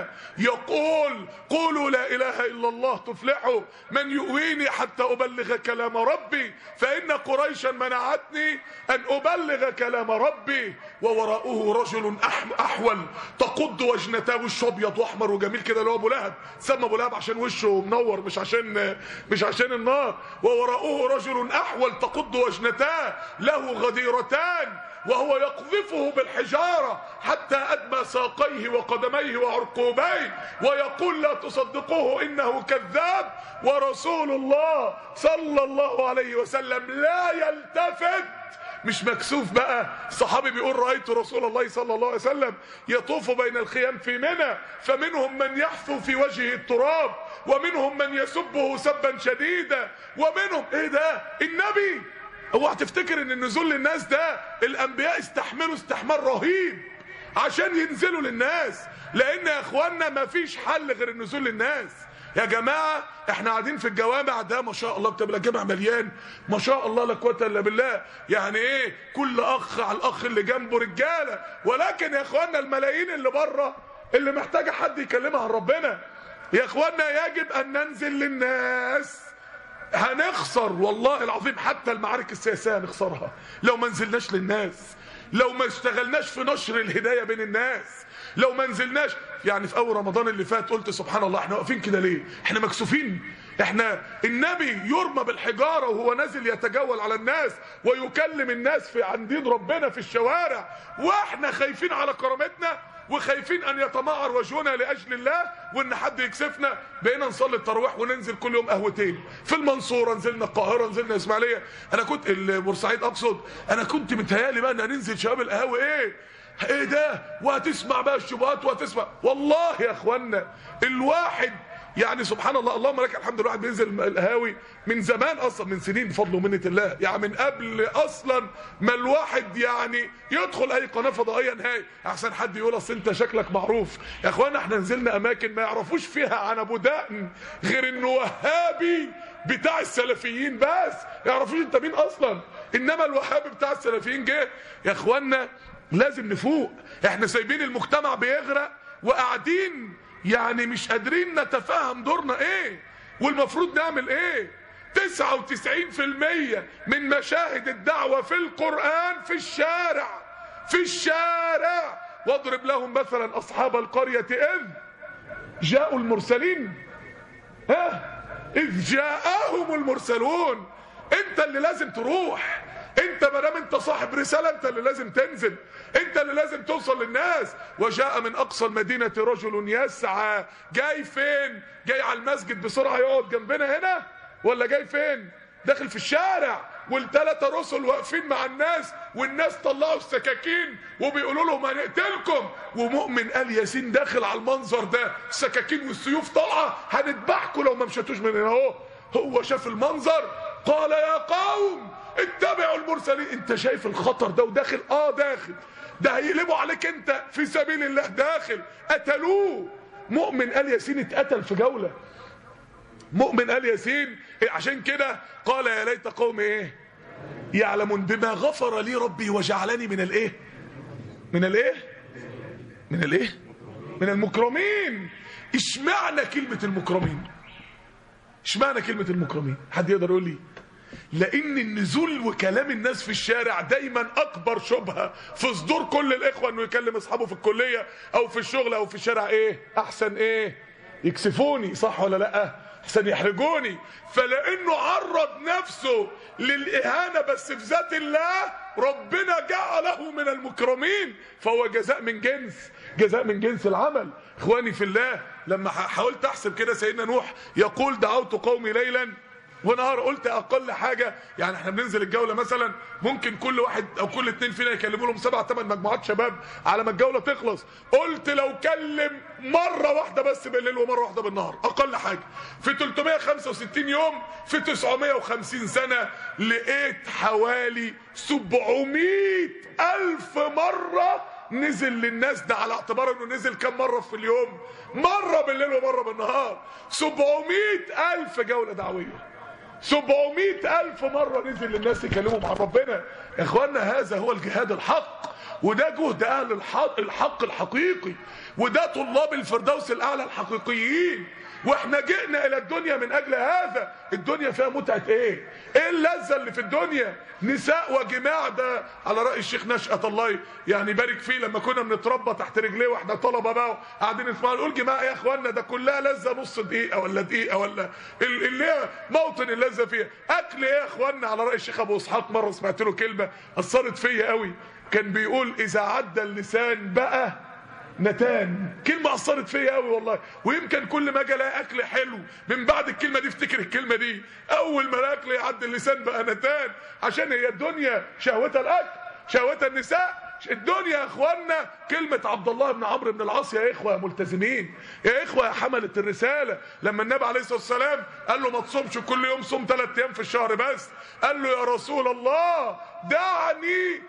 Speaker 5: يقول قولوا لا اله الا الله تفلحوا من يؤويني حتى ابلغ كلام ربي فان قريشا منعتني ان ابلغ كلام ربي ووراءه رجل أح- احول تقض وجنتاه وشه ابيض واحمر وجميل كده اللي هو ابو لهب سمى ابو لهب عشان وشه منور مش عشان مش عشان النار ووراءه رجل احول تقض وجنتاه له غديرتان وهو يقذفه بالحجارة حتى أدمى ساقيه وقدميه وعرقوبيه ويقول لا تصدقوه إنه كذاب ورسول الله صلى الله عليه وسلم لا يلتفت مش مكسوف بقى صحابي بيقول رأيت رسول الله صلى الله عليه وسلم يطوف بين الخيام في منى فمنهم من يحثو في وجهه التراب ومنهم من يسبه سبا شديدا ومنهم ايه ده النبي اوعى تفتكر ان النزول للناس ده الانبياء استحملوا استحمال رهيب عشان ينزلوا للناس لان يا اخوانا مفيش حل غير النزول للناس يا جماعة احنا قاعدين في الجوامع ده ما شاء الله بتبقى الجامع مليان ما شاء الله لا قوه الا بالله يعني ايه كل اخ على الاخ اللي جنبه رجاله ولكن يا اخوانا الملايين اللي بره اللي محتاجه حد يكلمها عن ربنا يا اخوانا يجب ان ننزل للناس هنخسر والله العظيم حتى المعارك السياسية هنخسرها لو ما نزلناش للناس لو ما اشتغلناش في نشر الهداية بين الناس لو ما نزلناش يعني في اول رمضان اللي فات قلت سبحان الله احنا واقفين كده ليه احنا مكسوفين احنا النبي يرمى بالحجارة وهو نازل يتجول على الناس ويكلم الناس في عن دين ربنا في الشوارع واحنا خايفين على كرامتنا وخايفين ان يتمعر وجهنا لاجل الله وان حد يكسفنا بقينا نصلي التراويح وننزل كل يوم قهوتين في المنصوره نزلنا القاهره نزلنا اسماعيليه انا كنت بورسعيد اقصد انا كنت متهيالي بقى ان هننزل شباب القهاوي ايه ايه ده وهتسمع بقى الشبهات وهتسمع والله يا اخوانا الواحد يعني سبحان الله اللهم لك الحمد الواحد بينزل القهاوي من زمان اصلا من سنين بفضل ومنه الله يعني من قبل اصلا ما الواحد يعني يدخل اي قناه فضائيه نهائي احسن حد يقول اصل انت شكلك معروف يا اخوانا احنا نزلنا اماكن ما يعرفوش فيها عن ابو دقن غير انه وهابي بتاع السلفيين بس يعرفوش انت مين اصلا انما الوهابي بتاع السلفيين جه يا اخوانا لازم نفوق احنا سايبين المجتمع بيغرق وقاعدين يعني مش قادرين نتفهم دورنا ايه والمفروض نعمل ايه 99% من مشاهد الدعوة في القرآن في الشارع في الشارع واضرب لهم مثلا أصحاب القرية إذ جاءوا المرسلين ها اذ جاءهم المرسلون انت اللي لازم تروح انت ما دام انت صاحب رساله انت اللي لازم تنزل انت اللي لازم توصل للناس وجاء من اقصى المدينه رجل يسعى جاي فين جاي على المسجد بسرعه يقعد جنبنا هنا ولا جاي فين داخل في الشارع والثلاثه رسل واقفين مع الناس والناس طلعوا السكاكين وبيقولوا لهم هنقتلكم ومؤمن ال ياسين داخل على المنظر ده السكاكين والسيوف طالعه هنذبحكم لو ما مشيتوش من هنا اهو هو شاف المنظر قال يا قوم اتبعوا المرسلين انت شايف الخطر ده وداخل اه داخل ده هيقلبوا عليك انت في سبيل الله داخل قتلوه مؤمن ال ياسين اتقتل في جوله مؤمن ال ياسين إيه عشان كده قال يا ليت قوم ايه يعلمون بما غفر لي ربي وجعلني من الايه من الايه من الايه من المكرمين اشمعنى كلمة المكرمين اشمعنى كلمة المكرمين حد يقدر يقول لي لان النزول وكلام الناس في الشارع دايما اكبر شبهه في صدور كل الاخوه انه يكلم اصحابه في الكليه او في الشغل او في الشارع ايه احسن ايه يكسفوني صح ولا لا احسن يحرجوني فلانه عرض نفسه للاهانه بس في ذات الله ربنا جعله من المكرمين فهو جزاء من جنس جزاء من جنس العمل اخواني في الله لما حاولت احسب كده سيدنا نوح يقول دعوت قومي ليلا ونهار قلت اقل حاجه يعني احنا بننزل الجوله مثلا ممكن كل واحد او كل اتنين فينا يكلموا لهم سبع ثمان مجموعات شباب على ما الجوله تخلص قلت لو كلم مره واحده بس بالليل ومره واحده بالنهار اقل حاجه في 365 يوم في 950 سنه لقيت حوالي 700 الف مره نزل للناس ده على اعتبار انه نزل كم مره في اليوم مره بالليل ومره بالنهار 700 الف جوله دعويه 700 ألف مرة نزل للناس يكلموا مع ربنا يا إخوانا هذا هو الجهاد الحق وده جهد أهل الحق, الحق الحقيقي وده طلاب الفردوس الأعلى الحقيقيين واحنا جئنا الى الدنيا من اجل هذا الدنيا فيها متعة ايه ايه اللذة اللي في الدنيا نساء وجماع ده على رأي الشيخ نشأة الله يعني يبارك فيه لما كنا بنتربى تحت رجليه واحنا طلبة بقى قاعدين نسمع نقول جماعة يا اخوانا ده كلها لذة نص دقيقة ولا دقيقة ولا اللي هي موطن اللذة فيها اكل ايه يا اخوانا على رأي الشيخ ابو اسحاق مرة سمعت له كلمة اثرت فيا قوي كان بيقول اذا عدى اللسان بقى نتان كلمة أثرت فيا قوي والله ويمكن كل ما اجي الاقي أكل حلو من بعد الكلمة دي افتكر الكلمة دي أول ما الأكل يعدي اللسان بقى نتان عشان هي الدنيا شهوتها الأكل شهوتها النساء الدنيا يا اخوانا كلمة عبد الله بن عمرو بن العاص يا اخوة يا ملتزمين يا اخوة يا حملة الرسالة لما النبي عليه الصلاة والسلام قال له ما تصومش كل يوم صوم ثلاث ايام في الشهر بس قال له يا رسول الله دعني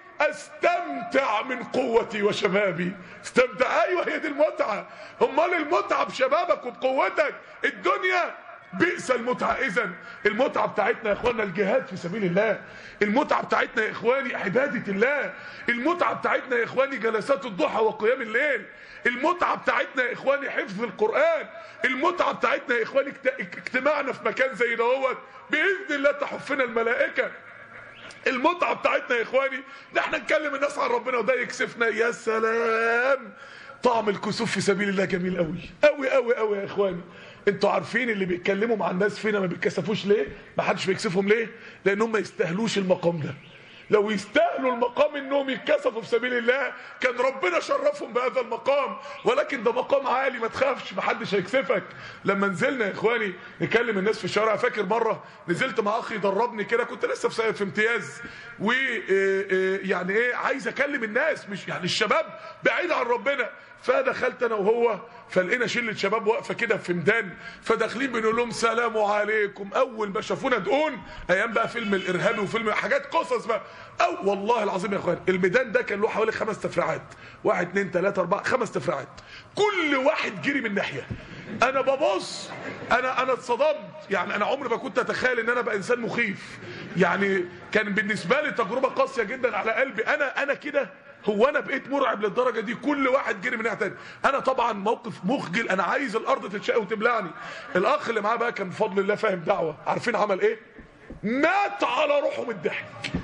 Speaker 5: استمتع من قوتي وشبابي استمتع ايوه هي دي المتعه امال المتعه بشبابك وبقوتك الدنيا بئس المتعه اذا المتعه بتاعتنا يا اخوانا الجهاد في سبيل الله المتعه بتاعتنا يا اخواني عباده الله المتعه بتاعتنا يا اخواني جلسات الضحى وقيام الليل المتعه بتاعتنا يا اخواني حفظ القران المتعه بتاعتنا يا اخواني اجتماعنا في مكان زي دوت باذن الله تحفنا الملائكه المتعه بتاعتنا يا اخواني ده احنا نكلم الناس عن ربنا وده يكسفنا يا سلام طعم الكسوف في سبيل الله جميل قوي قوي قوي قوي يا اخواني انتوا عارفين اللي بيتكلموا مع الناس فينا ما بيتكسفوش ليه ما حدش بيكسفهم ليه لانهم ما يستاهلوش المقام ده لو يستاهلوا المقام انهم يتكسفوا في سبيل الله كان ربنا شرفهم بهذا المقام ولكن ده مقام عالي ما تخافش ما حدش هيكسفك لما نزلنا يا اخواني نكلم الناس في الشارع فاكر مره نزلت مع اخي دربني كده كنت لسه في في امتياز و يعني ايه عايز اكلم الناس مش يعني الشباب بعيد عن ربنا فدخلت انا وهو فلقينا شله شباب واقفه كده في ميدان فداخلين بنقول لهم سلام عليكم اول ما شافونا دقون ايام بقى فيلم الارهابي وفيلم حاجات قصص بقى او والله العظيم يا اخوان الميدان ده كان له حوالي خمس تفريعات واحد اتنين تلاته اربعه خمس تفريعات كل واحد جري من ناحيه انا ببص انا انا اتصدمت يعني انا عمري ما كنت اتخيل ان انا ابقى انسان مخيف يعني كان بالنسبه لي تجربه قاسيه جدا على قلبي انا انا كده هو انا بقيت مرعب للدرجه دي كل واحد جري من ناحيه تانية انا طبعا موقف مخجل انا عايز الارض تتشق وتبلعني الاخ اللي معاه بقى كان بفضل الله فاهم دعوه عارفين عمل ايه مات على روحه من الضحك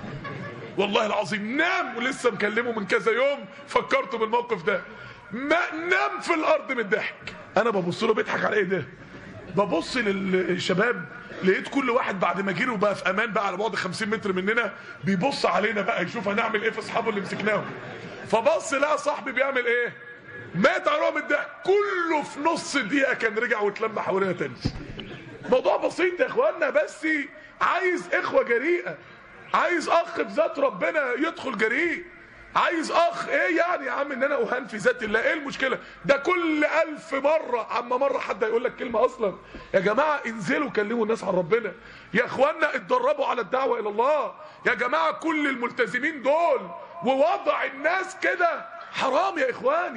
Speaker 5: والله العظيم نام ولسه مكلمه من كذا يوم فكرته بالموقف ده ما نام في الارض من الضحك انا ببص له بيضحك على ايه ده ببص للشباب لقيت كل واحد بعد ما جري وبقى في امان بقى على بعد 50 متر مننا بيبص علينا بقى يشوف هنعمل ايه في اصحابه اللي مسكناهم فبص لقى صاحبي بيعمل ايه مات على من الضحك كله في نص دقيقه كان رجع واتلم حوالينا تاني موضوع بسيط يا اخوانا بس عايز اخوه جريئه عايز اخ في ذات ربنا يدخل جريء عايز اخ ايه يعني يا عم ان انا اهان في ذات الله ايه المشكله ده كل الف مره عما مره حد هيقول لك كلمه اصلا يا جماعه انزلوا كلموا الناس عن ربنا يا اخوانا اتدربوا على الدعوه الى الله يا جماعه كل الملتزمين دول ووضع الناس كده حرام يا اخواني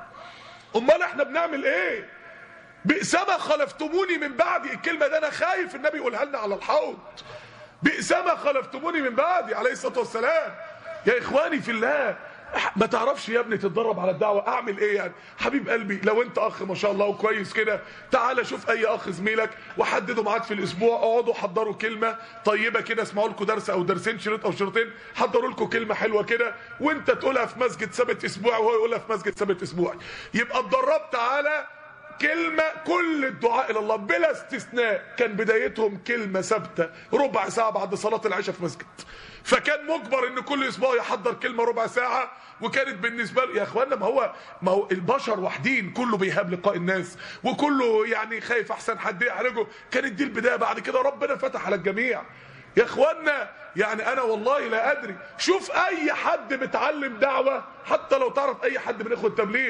Speaker 5: امال احنا بنعمل ايه بئسما خلفتموني من بعدي الكلمه دي انا خايف النبي يقولها لنا على الحوض بئسما خلفتموني من بعدي عليه الصلاه والسلام يا اخواني في الله ما تعرفش يا ابني تتدرب على الدعوه اعمل ايه يعني حبيب قلبي لو انت اخ ما شاء الله وكويس كده تعالى شوف اي اخ زميلك وحددوا ميعاد في الاسبوع اقعدوا حضروا كلمه طيبه كده اسمعوا لكم درس او درسين شريط او شريطين حضروا لكم كلمه حلوه كده وانت تقولها في مسجد سبت اسبوع وهو يقولها في مسجد سبت اسبوع يبقى اتدربت على كلمة كل الدعاء إلى الله بلا استثناء كان بدايتهم كلمة ثابتة ربع ساعة بعد صلاة العشاء في مسجد فكان مجبر ان كل اسبوع يحضر كلمة ربع ساعة وكانت بالنسبة له يا اخوانا ما هو ما هو البشر وحدين كله بيهاب لقاء الناس وكله يعني خايف احسن حد يحرجه كانت دي البداية بعد كده ربنا فتح على الجميع يا اخوانا يعني انا والله لا ادري شوف اي حد بتعلم دعوة حتى لو تعرف اي حد من اخوة التبليغ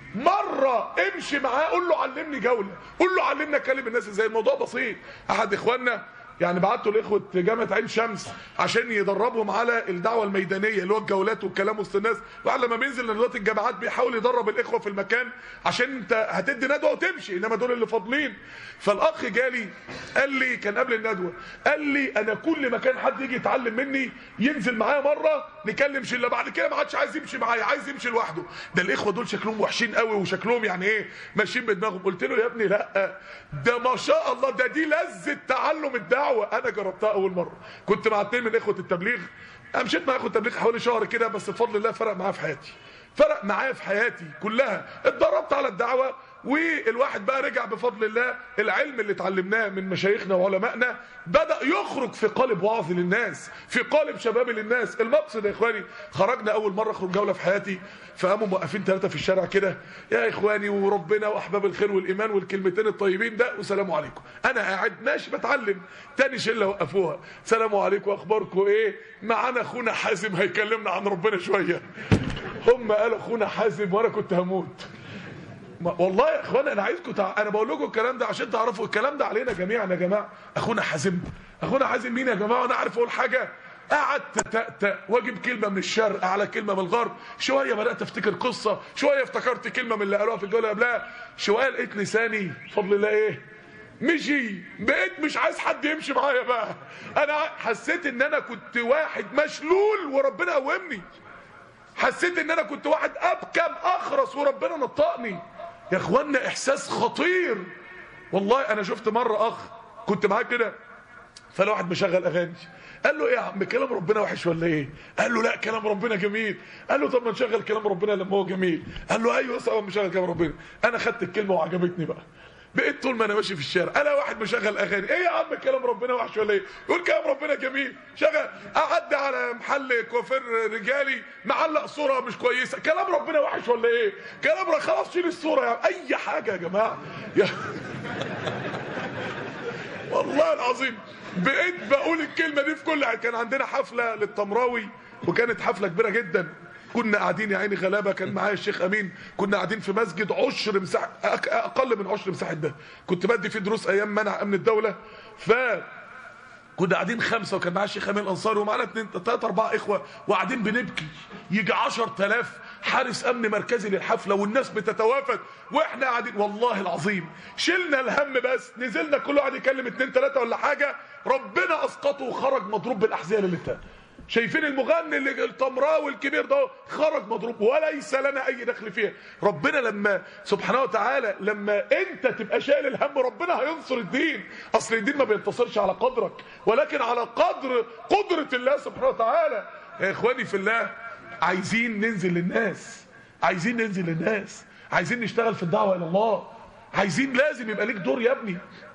Speaker 5: مرة امشي معاه قول له علمني جولة قول له علمنا كلم الناس ازاي الموضوع بسيط احد اخواننا يعني بعته لاخوه جامعه عين شمس عشان يدربهم على الدعوه الميدانيه اللي هو الجولات والكلام وسط الناس الواحد لما بينزل ندوات الجامعات بيحاول يدرب الاخوه في المكان عشان انت هتدي ندوه وتمشي انما دول اللي فاضلين فالاخ جالي قال لي كان قبل الندوه قال لي انا كل ما كان حد يجي يتعلم مني ينزل معايا مره نكلم شله بعد كده ما عادش عايز يمشي معايا عايز يمشي لوحده ده الاخوه دول شكلهم وحشين قوي وشكلهم يعني ايه ماشيين بدماغهم قلت له يا ابني لا ده ما شاء الله ده دي لذه تعلم الدعوه انا جربتها اول مره كنت مع اتنين من اخوه التبليغ أنا مشيت مع اخوه التبليغ حوالي شهر كده بس بفضل الله فرق معايا في حياتي فرق معايا في حياتي كلها اتدربت على الدعوه والواحد بقى رجع بفضل الله العلم اللي اتعلمناه من مشايخنا وعلمائنا بدأ يخرج في قالب وعظ للناس في قالب شباب للناس المقصد يا اخواني خرجنا اول مرة اخرج جولة في حياتي فقاموا موقفين ثلاثة في الشارع كده يا اخواني وربنا واحباب الخير والايمان والكلمتين الطيبين ده والسلام عليكم انا قاعد ماشي بتعلم تاني شلة وقفوها سلام عليكم اخباركم ايه معانا اخونا حازم هيكلمنا عن ربنا شوية هم قالوا اخونا حازم وانا كنت هموت ما والله يا اخوانا انا عايزكم تع... انا بقول لكم الكلام ده عشان تعرفوا الكلام ده علينا جميعا يا جماعه اخونا حازم اخونا حازم مين يا جماعه وانا عارف اقول حاجه قعدت تتأتأ واجيب كلمه من الشرق على كلمه من الغرب شويه بدات افتكر قصه شويه افتكرت كلمه من اللي قالوها في الجوله قبلها شويه لقيت لساني بفضل الله ايه مشي بقيت مش عايز حد يمشي معايا بقى انا حسيت ان انا كنت واحد مشلول وربنا قومني حسيت ان انا كنت واحد ابكم اخرس وربنا نطقني يا اخوانا احساس خطير والله انا شفت مره اخ كنت معاه كده فلا واحد مشغل اغاني قال له ايه يا عم كلام ربنا وحش ولا ايه قال له لا كلام ربنا جميل قال له طب ما نشغل كلام ربنا لما هو جميل قال له ايوه سوا مشغل كلام ربنا انا خدت الكلمه وعجبتني بقى بقيت طول ما انا ماشي في الشارع انا واحد مشغل اغاني ايه يا عم كلام ربنا وحش ولا ايه يقول كلام ربنا جميل شغل اعدي على محل كوافير رجالي معلق صوره مش كويسه كلام ربنا وحش ولا ايه كلام ربنا خلاص شيل الصوره يا اي حاجه يا جماعه يا والله العظيم بقيت بقول الكلمه دي في كل حاجه كان عندنا حفله للتمراوي وكانت حفله كبيره جدا كنا قاعدين يا عيني غلابه كان معايا الشيخ امين كنا قاعدين في مسجد عشر مساحه أق- اقل من عشر مساحه ده كنت بدي فيه دروس ايام منع امن الدوله ف كنا قاعدين خمسه وكان معايا الشيخ امين الانصاري ومعانا اثنين ثلاثه اربعه اخوه وقاعدين بنبكي يجي 10000 حارس امن مركزي للحفله والناس بتتوافد واحنا قاعدين والله العظيم شلنا الهم بس نزلنا كل واحد يكلم اثنين ثلاثه ولا حاجه ربنا اسقطه وخرج مضروب بالاحذيه للتاني شايفين المغني اللي التمراوي الكبير ده خرج مضروب وليس لنا اي دخل فيها ربنا لما سبحانه وتعالى لما انت تبقى شايل الهم ربنا هينصر الدين اصل الدين ما بينتصرش على قدرك ولكن على قدر قدرة الله سبحانه وتعالى يا اخواني في الله عايزين ننزل للناس عايزين ننزل للناس عايزين نشتغل في الدعوة الى الله عايزين لازم يبقى ليك دور يا ابني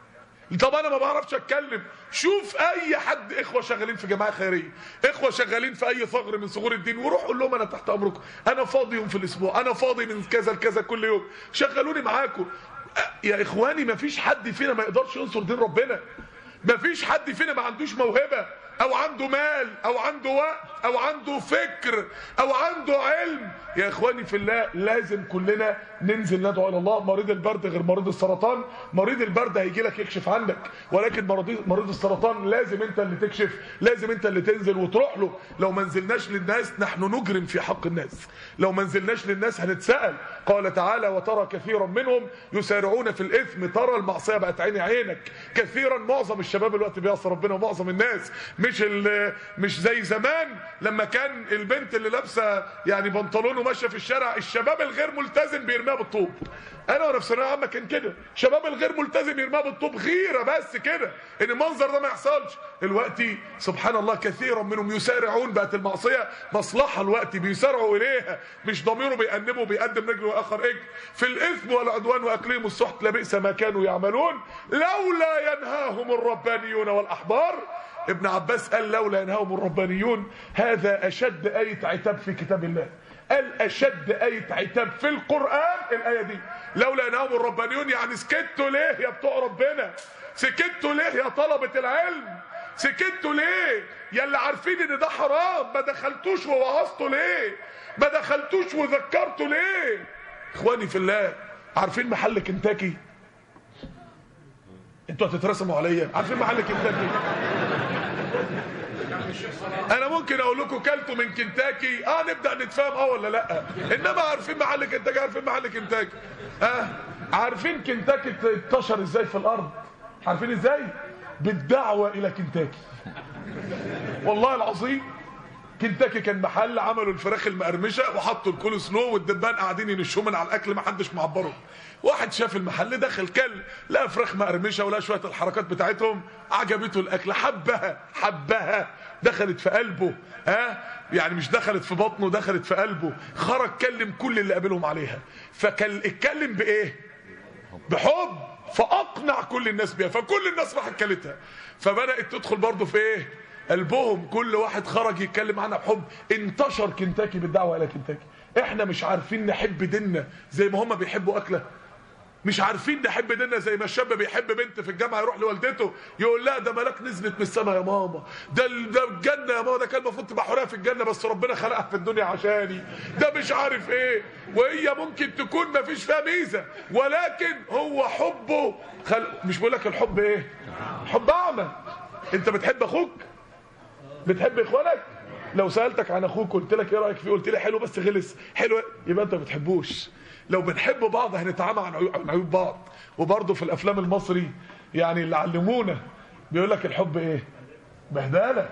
Speaker 5: طب انا ما بعرفش اتكلم شوف اي حد اخوه شغالين في جماعه خيريه اخوه شغالين في اي ثغر من ثغور الدين وروح قول لهم انا تحت امركم انا فاضي يوم في الاسبوع انا فاضي من كذا لكذا كل يوم شغلوني معاكم أ- يا اخواني ما فيش حد فينا ما يقدرش ينصر دين ربنا ما فيش حد فينا ما عندوش موهبه او عنده مال او عنده وقت او عنده فكر او عنده علم يا اخواني في الله لازم كلنا ننزل ندعو الى الله مريض البرد غير مريض السرطان مريض البرد هيجي لك يكشف عنك ولكن مريض مريض السرطان لازم انت اللي تكشف لازم انت اللي تنزل وتروح له لو ما نزلناش للناس نحن نجرم في حق الناس لو ما نزلناش للناس هنتسأل قال تعالى وترى كثيرا منهم يسارعون في الاثم ترى المعصيه بقت عيني عينك كثيرا معظم الشباب الوقت بيعصي ربنا ومعظم الناس مش ال- مش زي زمان لما كان البنت اللي لابسه يعني بنطلون وماشيه في الشارع الشباب الغير ملتزم بيرميها بالطوب انا وانا في ثانويه عامه كان كده الشباب الغير ملتزم يرميها بالطوب غيره بس كده ان المنظر ده ما يحصلش دلوقتي سبحان الله كثيرا منهم يسارعون بقت المعصيه مصلحه الوقت بيسارعوا اليها مش ضميره بيأنبه بيقدم رجل واخر اجر في الاثم والعدوان واكلهم السحت لبئس ما كانوا يعملون لولا ينهاهم الربانيون والاحبار ابن عباس قال لولا ينهاهم الربانيون هذا اشد ايه عتاب في كتاب الله قال اشد ايه عتاب في القران الايه دي لولا ينهاهم الربانيون يعني سكتوا ليه يا بتوع ربنا سكتوا ليه يا طلبه العلم سكتوا ليه يا اللي عارفين ان ده حرام ما دخلتوش ووعظتوا ليه ما دخلتوش وذكرتوا ليه اخواني في الله عارفين محل كنتاكي انتوا هتترسموا عليا عارفين محل كنتاكي انا ممكن اقول لكم كلتوا من كنتاكي اه نبدا نتفاهم اه ولا لا انما عارفين محل كنتاكي عارفين محل كنتاكي اه عارفين كنتاكي انتشر ازاي في الارض عارفين ازاي بالدعوه الى كنتاكي والله العظيم كنتاكي كان محل عملوا الفراخ المقرمشه وحطوا الكول سلو والدبان قاعدين ينشوا من على الاكل ما حدش معبره واحد شاف المحل دخل كل لقى فراخ مقرمشه ولقى شويه الحركات بتاعتهم عجبته الاكل حبها حبها دخلت في قلبه ها يعني مش دخلت في بطنه دخلت في قلبه خرج كلم كل اللي قابلهم عليها فكل اتكلم بايه بحب فاقنع كل الناس بيها فكل الناس راحت كلتها فبدات تدخل برضه في ايه قلبهم كل واحد خرج يتكلم عنها بحب انتشر كنتاكي بالدعوه الى كنتاكي احنا مش عارفين نحب ديننا زي ما هم بيحبوا اكله مش عارفين نحب ديننا زي ما الشاب بيحب بنت في الجامعه يروح لوالدته يقول لها ده ملاك نزلت من السماء يا ماما ده ال- ده الجنه يا ماما ده كان المفروض تبقى حوريه في الجنه بس ربنا خلقها في الدنيا عشاني ده مش عارف ايه وهي ممكن تكون ما فيش فيها ميزه ولكن هو حبه خل... مش بقول لك الحب ايه حب اعمى انت بتحب اخوك بتحب اخوانك لو سالتك عن اخوك قلت لك ايه رايك فيه قلت لي حلو بس غلس حلو يبقى انت ما بتحبوش لو بنحب بعض هنتعامى عن عيوب, عن عيوب بعض وبرضه في الافلام المصري يعني اللي علمونا بيقول لك الحب ايه بهدله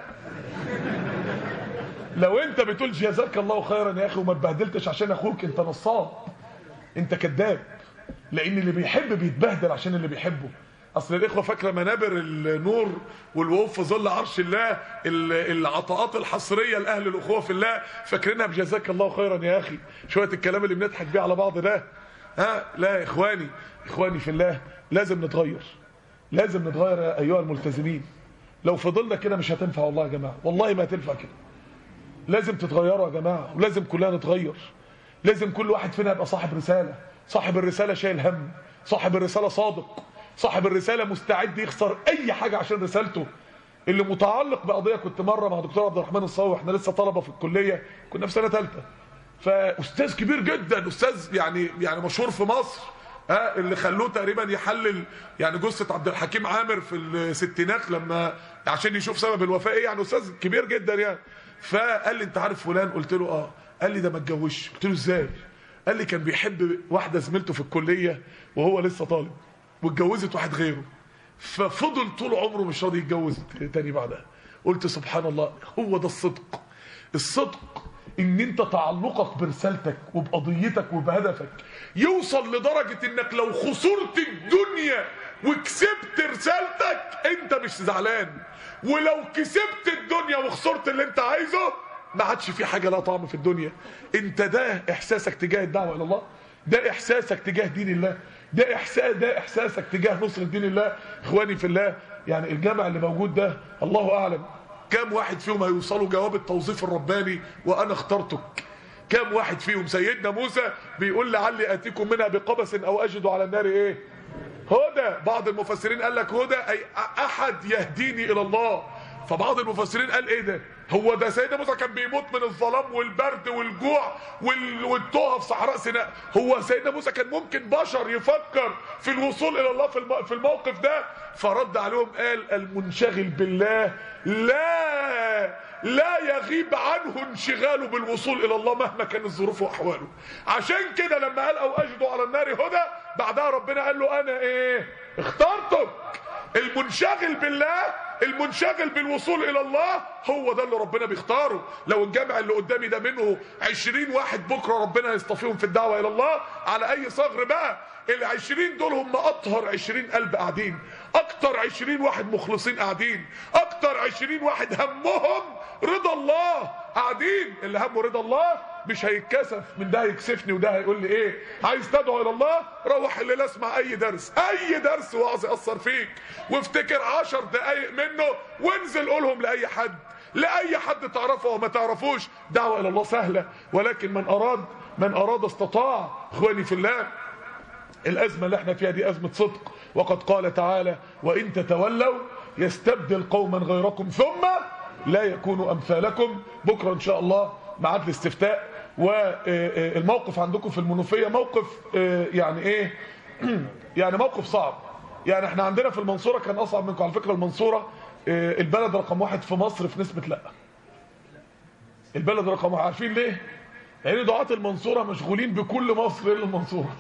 Speaker 5: لو انت بتقول جزاك الله خيرا يا اخي وما اتبهدلتش عشان اخوك انت نصاب انت كذاب لان اللي بيحب بيتبهدل عشان اللي بيحبه اصل الاخوه فاكره منابر النور والوقوف في ظل عرش الله ال- العطاءات الحصريه لاهل الاخوه في الله فاكرينها بجزاك الله خيرا يا اخي شويه الكلام اللي بنضحك بيه على بعض ده ها لا يا اخواني اخواني في الله لازم نتغير لازم نتغير يا ايها الملتزمين لو فضلنا كده مش هتنفع والله يا جماعه والله ما هتنفع كده لازم تتغيروا يا جماعه ولازم كلنا نتغير لازم كل واحد فينا يبقى صاحب رساله صاحب الرساله شايل هم صاحب الرساله صادق صاحب الرساله مستعد يخسر اي حاجه عشان رسالته اللي متعلق بقضيه كنت مره مع دكتور عبد الرحمن الصاوي احنا لسه طلبه في الكليه كنا في سنه ثالثه فاستاذ كبير جدا استاذ يعني يعني مشهور في مصر ها اللي خلوه تقريبا يحلل يعني جثه عبد الحكيم عامر في الستينات لما عشان يشوف سبب الوفاه ايه يعني استاذ كبير جدا يعني فقال لي انت عارف فلان قلت له اه قال لي ده ما اتجوزش قلت له ازاي قال لي كان بيحب واحده زميلته في الكليه وهو لسه طالب واتجوزت واحد غيره ففضل طول عمره مش راضي يتجوز تاني بعدها قلت سبحان الله هو ده الصدق الصدق ان انت تعلقك برسالتك وبقضيتك وبهدفك يوصل لدرجة انك لو خسرت الدنيا وكسبت رسالتك انت مش زعلان ولو كسبت الدنيا وخسرت اللي انت عايزه ما عادش في حاجة لها طعم في الدنيا انت ده احساسك تجاه الدعوة الى الله ده احساسك تجاه دين الله ده احساس ده احساسك تجاه نصر دين الله اخواني في الله يعني الجامع اللي موجود ده الله اعلم كام واحد فيهم هيوصلوا جواب التوظيف الرباني وانا اخترتك كام واحد فيهم سيدنا موسى بيقول لعلي اتيكم منها بقبس او اجد على النار ايه هدى بعض المفسرين قال لك هدى اي احد يهديني الى الله فبعض المفسرين قال ايه ده هو ده سيدنا موسى كان بيموت من الظلام والبرد والجوع وال- والتوه في صحراء سيناء هو سيدنا موسى كان ممكن بشر يفكر في الوصول الى الله في الم- في الموقف ده فرد عليهم قال المنشغل بالله لا لا يغيب عنه انشغاله بالوصول الى الله مهما كانت ظروفه واحواله عشان كده لما قال او اجدوا على النار هدى بعدها ربنا قال له انا ايه اخترتك المنشغل بالله المنشغل بالوصول الى الله هو ده اللي ربنا بيختاره لو الجامع اللي قدامي ده منه عشرين واحد بكره ربنا يصطفيهم في الدعوه الى الله على اي صغر بقى العشرين دول هم اطهر عشرين قلب قاعدين اكتر عشرين واحد مخلصين قاعدين اكتر عشرين واحد همهم رضا الله قاعدين اللي همه رضا الله مش هيتكسف من ده هيكسفني وده هيقول لي ايه عايز تدعو الى الله روح الليله اسمع اي درس اي درس وعظ ياثر فيك وافتكر عشر دقايق منه وانزل قولهم لاي حد لاي حد تعرفه وما تعرفوش دعوه الى الله سهله ولكن من اراد من اراد استطاع اخواني في الله الأزمة اللي احنا فيها دي أزمة صدق وقد قال تعالى وإن تتولوا يستبدل قوما غيركم ثم لا يكونوا أمثالكم بكرة إن شاء الله ميعاد الاستفتاء والموقف عندكم في المنوفية موقف آه، يعني إيه يعني موقف صعب يعني احنا عندنا في المنصورة كان أصعب منكم على فكرة المنصورة آه، البلد رقم واحد في مصر في نسبة لأ البلد رقم واحد عارفين ليه؟ لأن دعاة المنصورة مشغولين بكل مصر إلا المنصورة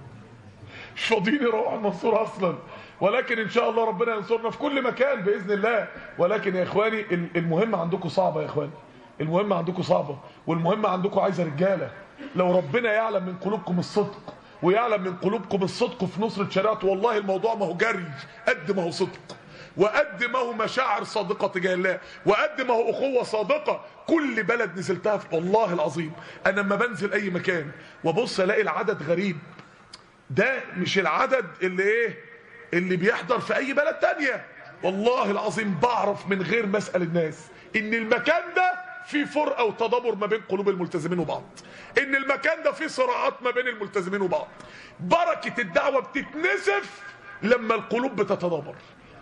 Speaker 5: مش فاضيين يروحوا المنصورة اصلا ولكن ان شاء الله ربنا ينصرنا في كل مكان باذن الله ولكن يا اخواني ال- المهمه عندكم صعبه يا اخواني المهمه عندكم صعبه والمهمه عندكم عايزه رجاله لو ربنا يعلم من قلوبكم الصدق ويعلم من قلوبكم الصدق في نصرة شريعته والله الموضوع ما هو جري قد ما هو صدق وقد ما هو مشاعر صادقة تجاه الله وقد ما هو أخوة صادقة كل بلد نزلتها في والله العظيم أنا لما بنزل أي مكان وبص ألاقي العدد غريب ده مش العدد اللي ايه اللي بيحضر في اي بلد تانية والله العظيم بعرف من غير ما اسال الناس ان المكان ده فيه فرقه وتدابر ما بين قلوب الملتزمين وبعض ان المكان ده فيه صراعات ما بين الملتزمين وبعض بركه الدعوه بتتنسف لما القلوب بتتدابر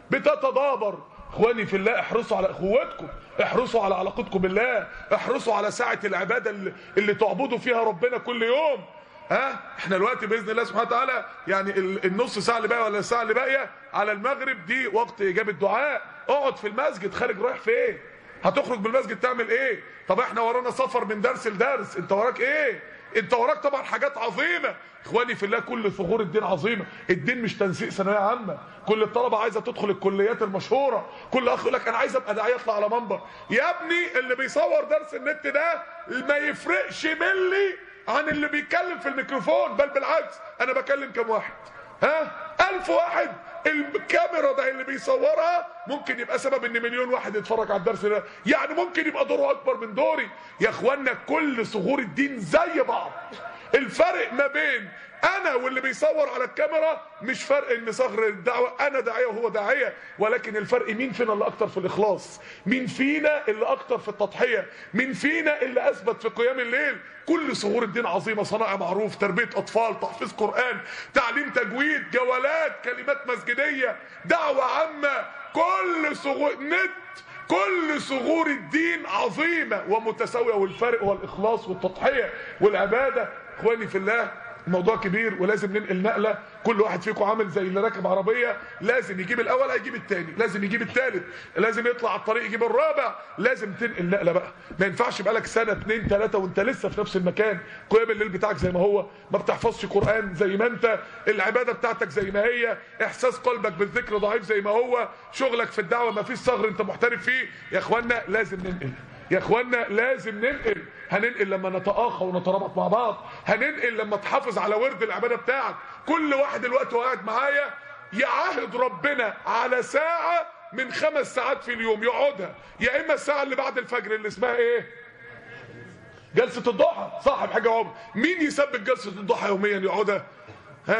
Speaker 5: بتتدابر اخواني في الله احرصوا على اخواتكم احرصوا على علاقتكم بالله احرصوا على ساعه العباده اللي, اللي تعبدوا فيها ربنا كل يوم ها احنا دلوقتي باذن الله سبحانه وتعالى يعني ال- النص ساعه اللي باقيه ولا الساعه اللي باقيه على المغرب دي وقت اجابه دعاء اقعد في المسجد خارج رايح فين هتخرج من المسجد تعمل ايه طب احنا ورانا سفر من درس لدرس انت وراك ايه انت وراك طبعا حاجات عظيمه اخواني في الله كل ثغور الدين عظيمه الدين مش تنسيق ثانويه عامه كل الطلبه عايزه تدخل الكليات المشهوره كل اخ يقول لك انا عايز ابقى داعيه اطلع على منبر يا ابني اللي بيصور درس النت ده ما يفرقش ملي عن اللي بيتكلم في الميكروفون بل بالعكس انا بكلم كم واحد ها ألف واحد الكاميرا ده اللي بيصورها ممكن يبقى سبب ان مليون واحد يتفرج على الدرس ده يعني ممكن يبقى دوره اكبر من دوري يا اخوانا كل ثغور الدين زي بعض الفرق ما بين انا واللي بيصور على الكاميرا مش فرق ان صغر الدعوه انا داعيه وهو داعيه ولكن الفرق مين فينا اللي اكتر في الاخلاص مين فينا اللي اكتر في التضحيه مين فينا اللي اثبت في قيام الليل كل ثغور الدين عظيمه صنائع معروف تربيه اطفال تحفيظ قران تعليم تجويد جولات كلمات مسجديه دعوه عامه كل ثغور نت كل ثغور الدين عظيمه ومتساويه والفرق هو الاخلاص والتضحيه والعباده اخواني في الله الموضوع كبير ولازم ننقل نقله كل واحد فيكم عامل زي اللي راكب عربيه لازم يجيب الاول هيجيب الثاني لازم يجيب الثالث لازم يطلع على الطريق يجيب الرابع لازم تنقل نقله بقى ما ينفعش بقالك سنه اتنين تلاته وانت لسه في نفس المكان قيام الليل بتاعك زي ما هو ما بتحفظش قران زي ما انت العباده بتاعتك زي ما هي احساس قلبك بالذكر ضعيف زي ما هو شغلك في الدعوه ما فيش ثغر انت محترف فيه يا اخوانا لازم ننقل يا اخوانا لازم ننقل هننقل لما نتآخى ونترابط مع بعض هننقل لما تحافظ على ورد العباده بتاعك كل واحد دلوقتي وهو قاعد معايا يعاهد ربنا على ساعه من خمس ساعات في اليوم يقعدها يا اما الساعه اللي بعد الفجر اللي اسمها ايه جلسه الضحى صاحب حاجه عمر مين يثبت جلسه الضحى يوميا يقعدها ها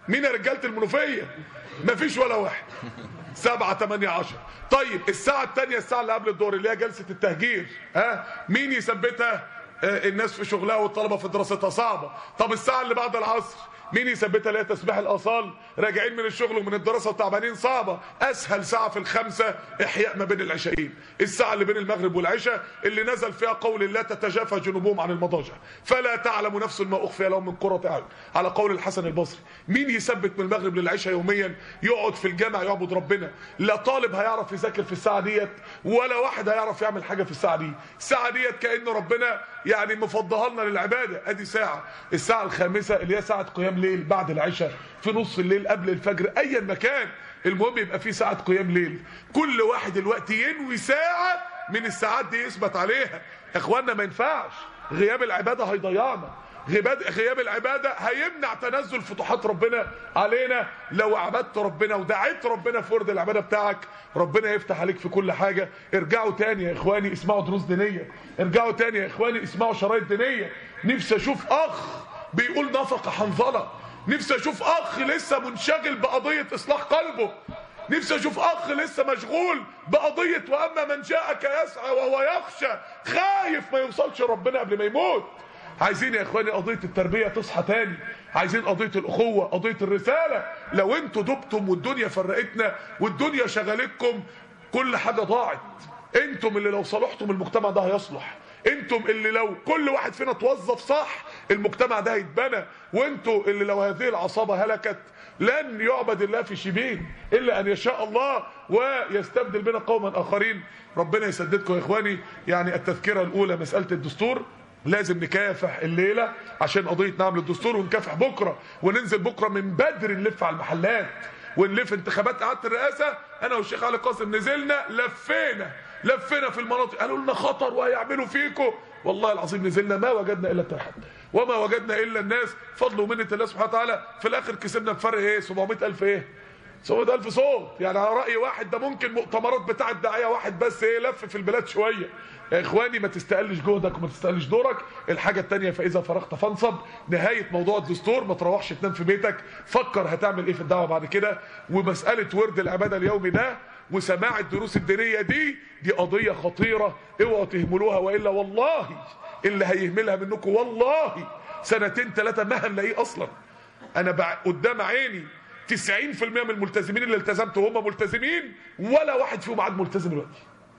Speaker 5: مين يا رجاله المنوفيه مفيش ولا واحد سبعة تمانية عشر طيب الساعة التانية الساعة اللي قبل الدور اللي هي جلسة التهجير ها مين يثبتها آه، الناس في شغلها والطلبة في دراستها صعبة طب الساعة اللي بعد العصر مين يثبتها اللي هي تسبيح الاصال راجعين من الشغل ومن الدراسه وتعبانين صعبه اسهل ساعه في الخمسه احياء ما بين العشاءين الساعه اللي بين المغرب والعشاء اللي نزل فيها قول الله تتجافى جنوبهم عن المضاجع فلا تعلم نفس ما اخفي لهم من قره اعين على قول الحسن البصري مين يثبت من المغرب للعشاء يوميا يقعد في الجامع يعبد ربنا لا طالب هيعرف يذاكر في الساعه ديت ولا واحد هيعرف يعمل حاجه في الساعه دي الساعه ديت كان ربنا يعني مفضها لنا للعباده ادي ساعه الساعه الخامسه اللي هي ساعه قيام ليل بعد العشاء في نص الليل قبل الفجر ايا مكان المهم يبقى في ساعه قيام ليل كل واحد دلوقتي ينوي ساعه من الساعات دي يثبت عليها يا اخوانا ما ينفعش غياب العباده هيضيعنا غياب غياب العباده هيمنع تنزل فتوحات ربنا علينا لو عبدت ربنا ودعيت ربنا في ورد العباده بتاعك ربنا يفتح عليك في كل حاجه ارجعوا تاني يا اخواني اسمعوا دروس دينيه ارجعوا تاني يا اخواني اسمعوا شرايط دينيه نفسي اشوف اخ بيقول نفق حنظله نفسي اشوف اخ لسه منشغل بقضيه اصلاح قلبه نفسي اشوف اخ لسه مشغول بقضيه واما من جاءك يسعى وهو يخشى خايف ما يوصلش ربنا قبل ما يموت عايزين يا اخواني قضيه التربيه تصحى تاني عايزين قضيه الاخوه قضيه الرساله لو انتوا دبتم والدنيا فرقتنا والدنيا شغلتكم كل حاجه ضاعت انتم اللي لو صلحتم المجتمع ده هيصلح انتم اللي لو كل واحد فينا توظف صح المجتمع ده هيتبنى وانتم اللي لو هذه العصابه هلكت لن يعبد الله في شبين الا ان يشاء الله ويستبدل بنا قوما اخرين ربنا يسددكم يا اخواني يعني التذكره الاولى مساله الدستور لازم نكافح الليله عشان قضيه نعمل الدستور ونكافح بكره وننزل بكره من بدري نلف على المحلات ونلف انتخابات قعدة الرئاسة انا والشيخ علي قاسم نزلنا لفينا لفينا في المناطق قالوا لنا خطر وهيعملوا فيكم والله العظيم نزلنا ما وجدنا الا الترحم وما وجدنا الا الناس فضل ومنة الله سبحانه وتعالى في الاخر كسبنا بفرق ايه 700000 ايه 700000 صوت يعني على راي واحد ده ممكن مؤتمرات بتاع الداعيه واحد بس ايه لف في البلاد شويه يا اخواني ما تستقلش جهدك وما تستقلش دورك الحاجه الثانيه فاذا فرغت فانصب نهايه موضوع الدستور ما تروحش تنام في بيتك فكر هتعمل ايه في الدعوه بعد كده ومساله ورد العباده اليومي ده وسماع الدروس الدينيه دي دي قضيه خطيره اوعوا تهملوها والا والله اللي هيهملها منكم والله سنتين ثلاثه ما هنلاقيه اصلا انا بع... قدام عيني 90% من الملتزمين اللي التزمت وهم ملتزمين ولا واحد فيهم عاد ملتزم دلوقتي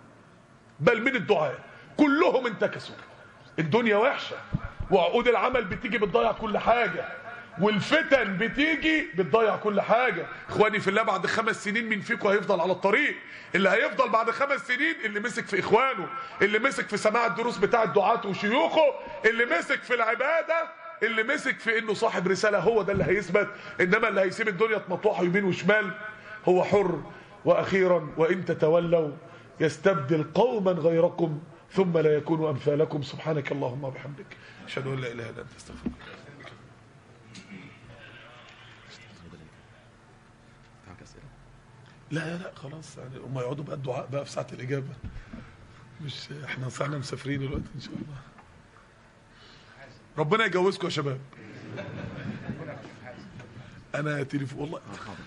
Speaker 5: بل من الدعاء كلهم انتكسوا الدنيا وحشه وعقود العمل بتيجي بتضيع كل حاجه والفتن بتيجي بتضيع كل حاجه اخواني في الله بعد خمس سنين مين فيكم هيفضل على الطريق اللي هيفضل بعد خمس سنين اللي مسك في اخوانه اللي مسك في سماع الدروس بتاع الدعاة وشيوخه اللي مسك في العباده اللي مسك في انه صاحب رساله هو ده اللي هيثبت انما اللي هيسيب الدنيا تمطوحه يمين وشمال هو حر واخيرا وان تتولوا يستبدل قوما غيركم ثم لا يكونوا امثالكم سبحانك اللهم وبحمدك اشهد ان لا اله الا انت استغفرك لا لا خلاص يعني هم يقعدوا بقى الدعاء بقى في ساعه الاجابه مش احنا صحنا مسافرين دلوقتي ان شاء الله ربنا يجوزكم يا شباب انا تليفون والله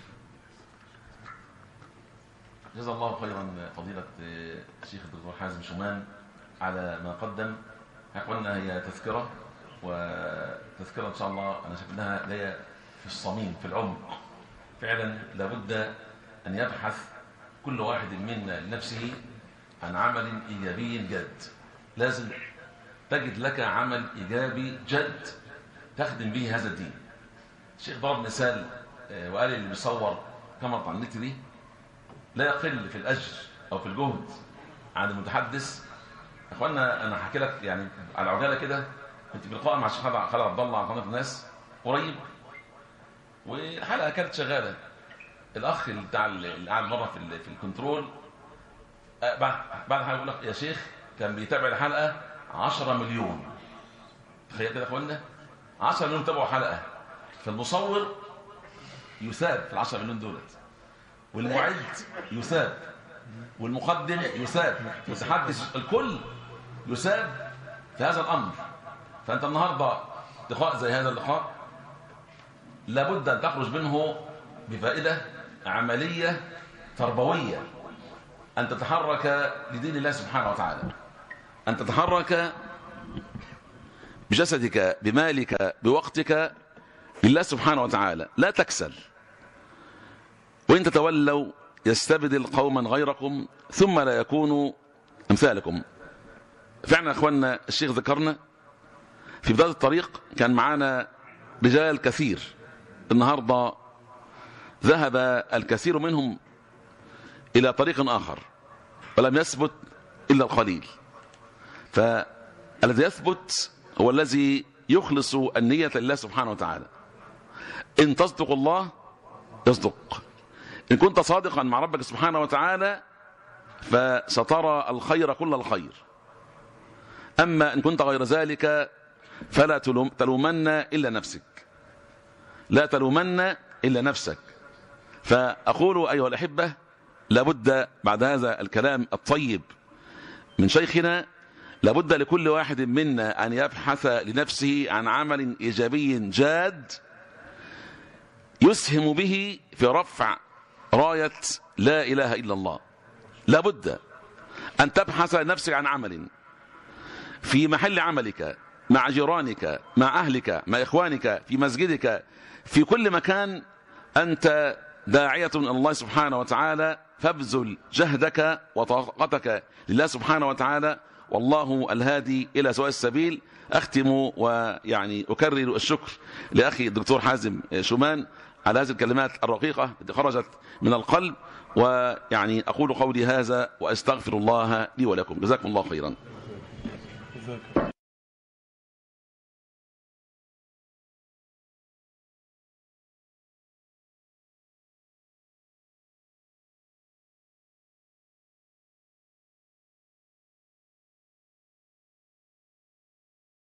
Speaker 4: جزا الله خيرا فضيلة الشيخ الدكتور حازم شومان على ما قدم اخواننا هي تذكرة وتذكرة ان شاء الله انا شايف انها لا في الصميم في العمق فعلا لابد ان يبحث كل واحد منا لنفسه عن عمل ايجابي جد لازم تجد لك عمل ايجابي جد تخدم به هذا الدين الشيخ ضرب مثال آه، وقال اللي بيصور كاميرا على النت دي لا يقل في الاجر او في الجهد عن المتحدث اخوانا انا هحكي لك يعني على عجاله كده كنت في لقاء مع الشيخ خالد عبد الله على قناه الناس قريب والحلقه كانت شغاله الاخ اللي بتاع اللي قاعد مره في ال- في الكنترول آه، بعد بعد حاجه يقول لك يا شيخ كان بيتابع الحلقه 10 مليون تخيل كده يا اخوانا 10 مليون تابعوا حلقه فالمصور يثاب في ال 10 مليون دولت والمعد يثاب والمقدم يثاب متحدث الكل يثاب في هذا الامر فانت النهارده لقاء زي هذا اللقاء لابد أن تخرج منه بفائدة عملية تربوية أن تتحرك لدين الله سبحانه وتعالى أن تتحرك بجسدك بمالك بوقتك لله سبحانه وتعالى لا تكسل وإن تتولوا يستبدل قوما غيركم ثم لا يكونوا أمثالكم فعلا يا أخوانا الشيخ ذكرنا في بداية الطريق كان معانا رجال كثير النهاردة ذهب الكثير منهم إلى طريق آخر ولم يثبت إلا القليل فالذي يثبت هو الذي يخلص النية لله سبحانه وتعالى إن تصدق الله يصدق إن كنت صادقا مع ربك سبحانه وتعالى فسترى الخير كل الخير أما إن كنت غير ذلك فلا تلوم تلومن إلا نفسك لا تلومن إلا نفسك فأقول أيها الأحبة لابد بعد هذا الكلام الطيب من شيخنا لابد لكل واحد منا أن يبحث لنفسه عن عمل إيجابي جاد يسهم به في رفع راية لا إله إلا الله لابد أن تبحث لنفسك عن عمل في محل عملك مع جيرانك مع أهلك مع إخوانك في مسجدك في كل مكان أنت داعية من الله سبحانه وتعالى فابذل جهدك وطاقتك لله سبحانه وتعالى والله الهادي إلى سواء السبيل أختم ويعني أكرر الشكر لأخي الدكتور حازم شومان على هذه الكلمات الرقيقة التي خرجت من القلب ويعني أقول قولي هذا وأستغفر الله لي ولكم جزاكم الله خيرا
Speaker 5: جزاك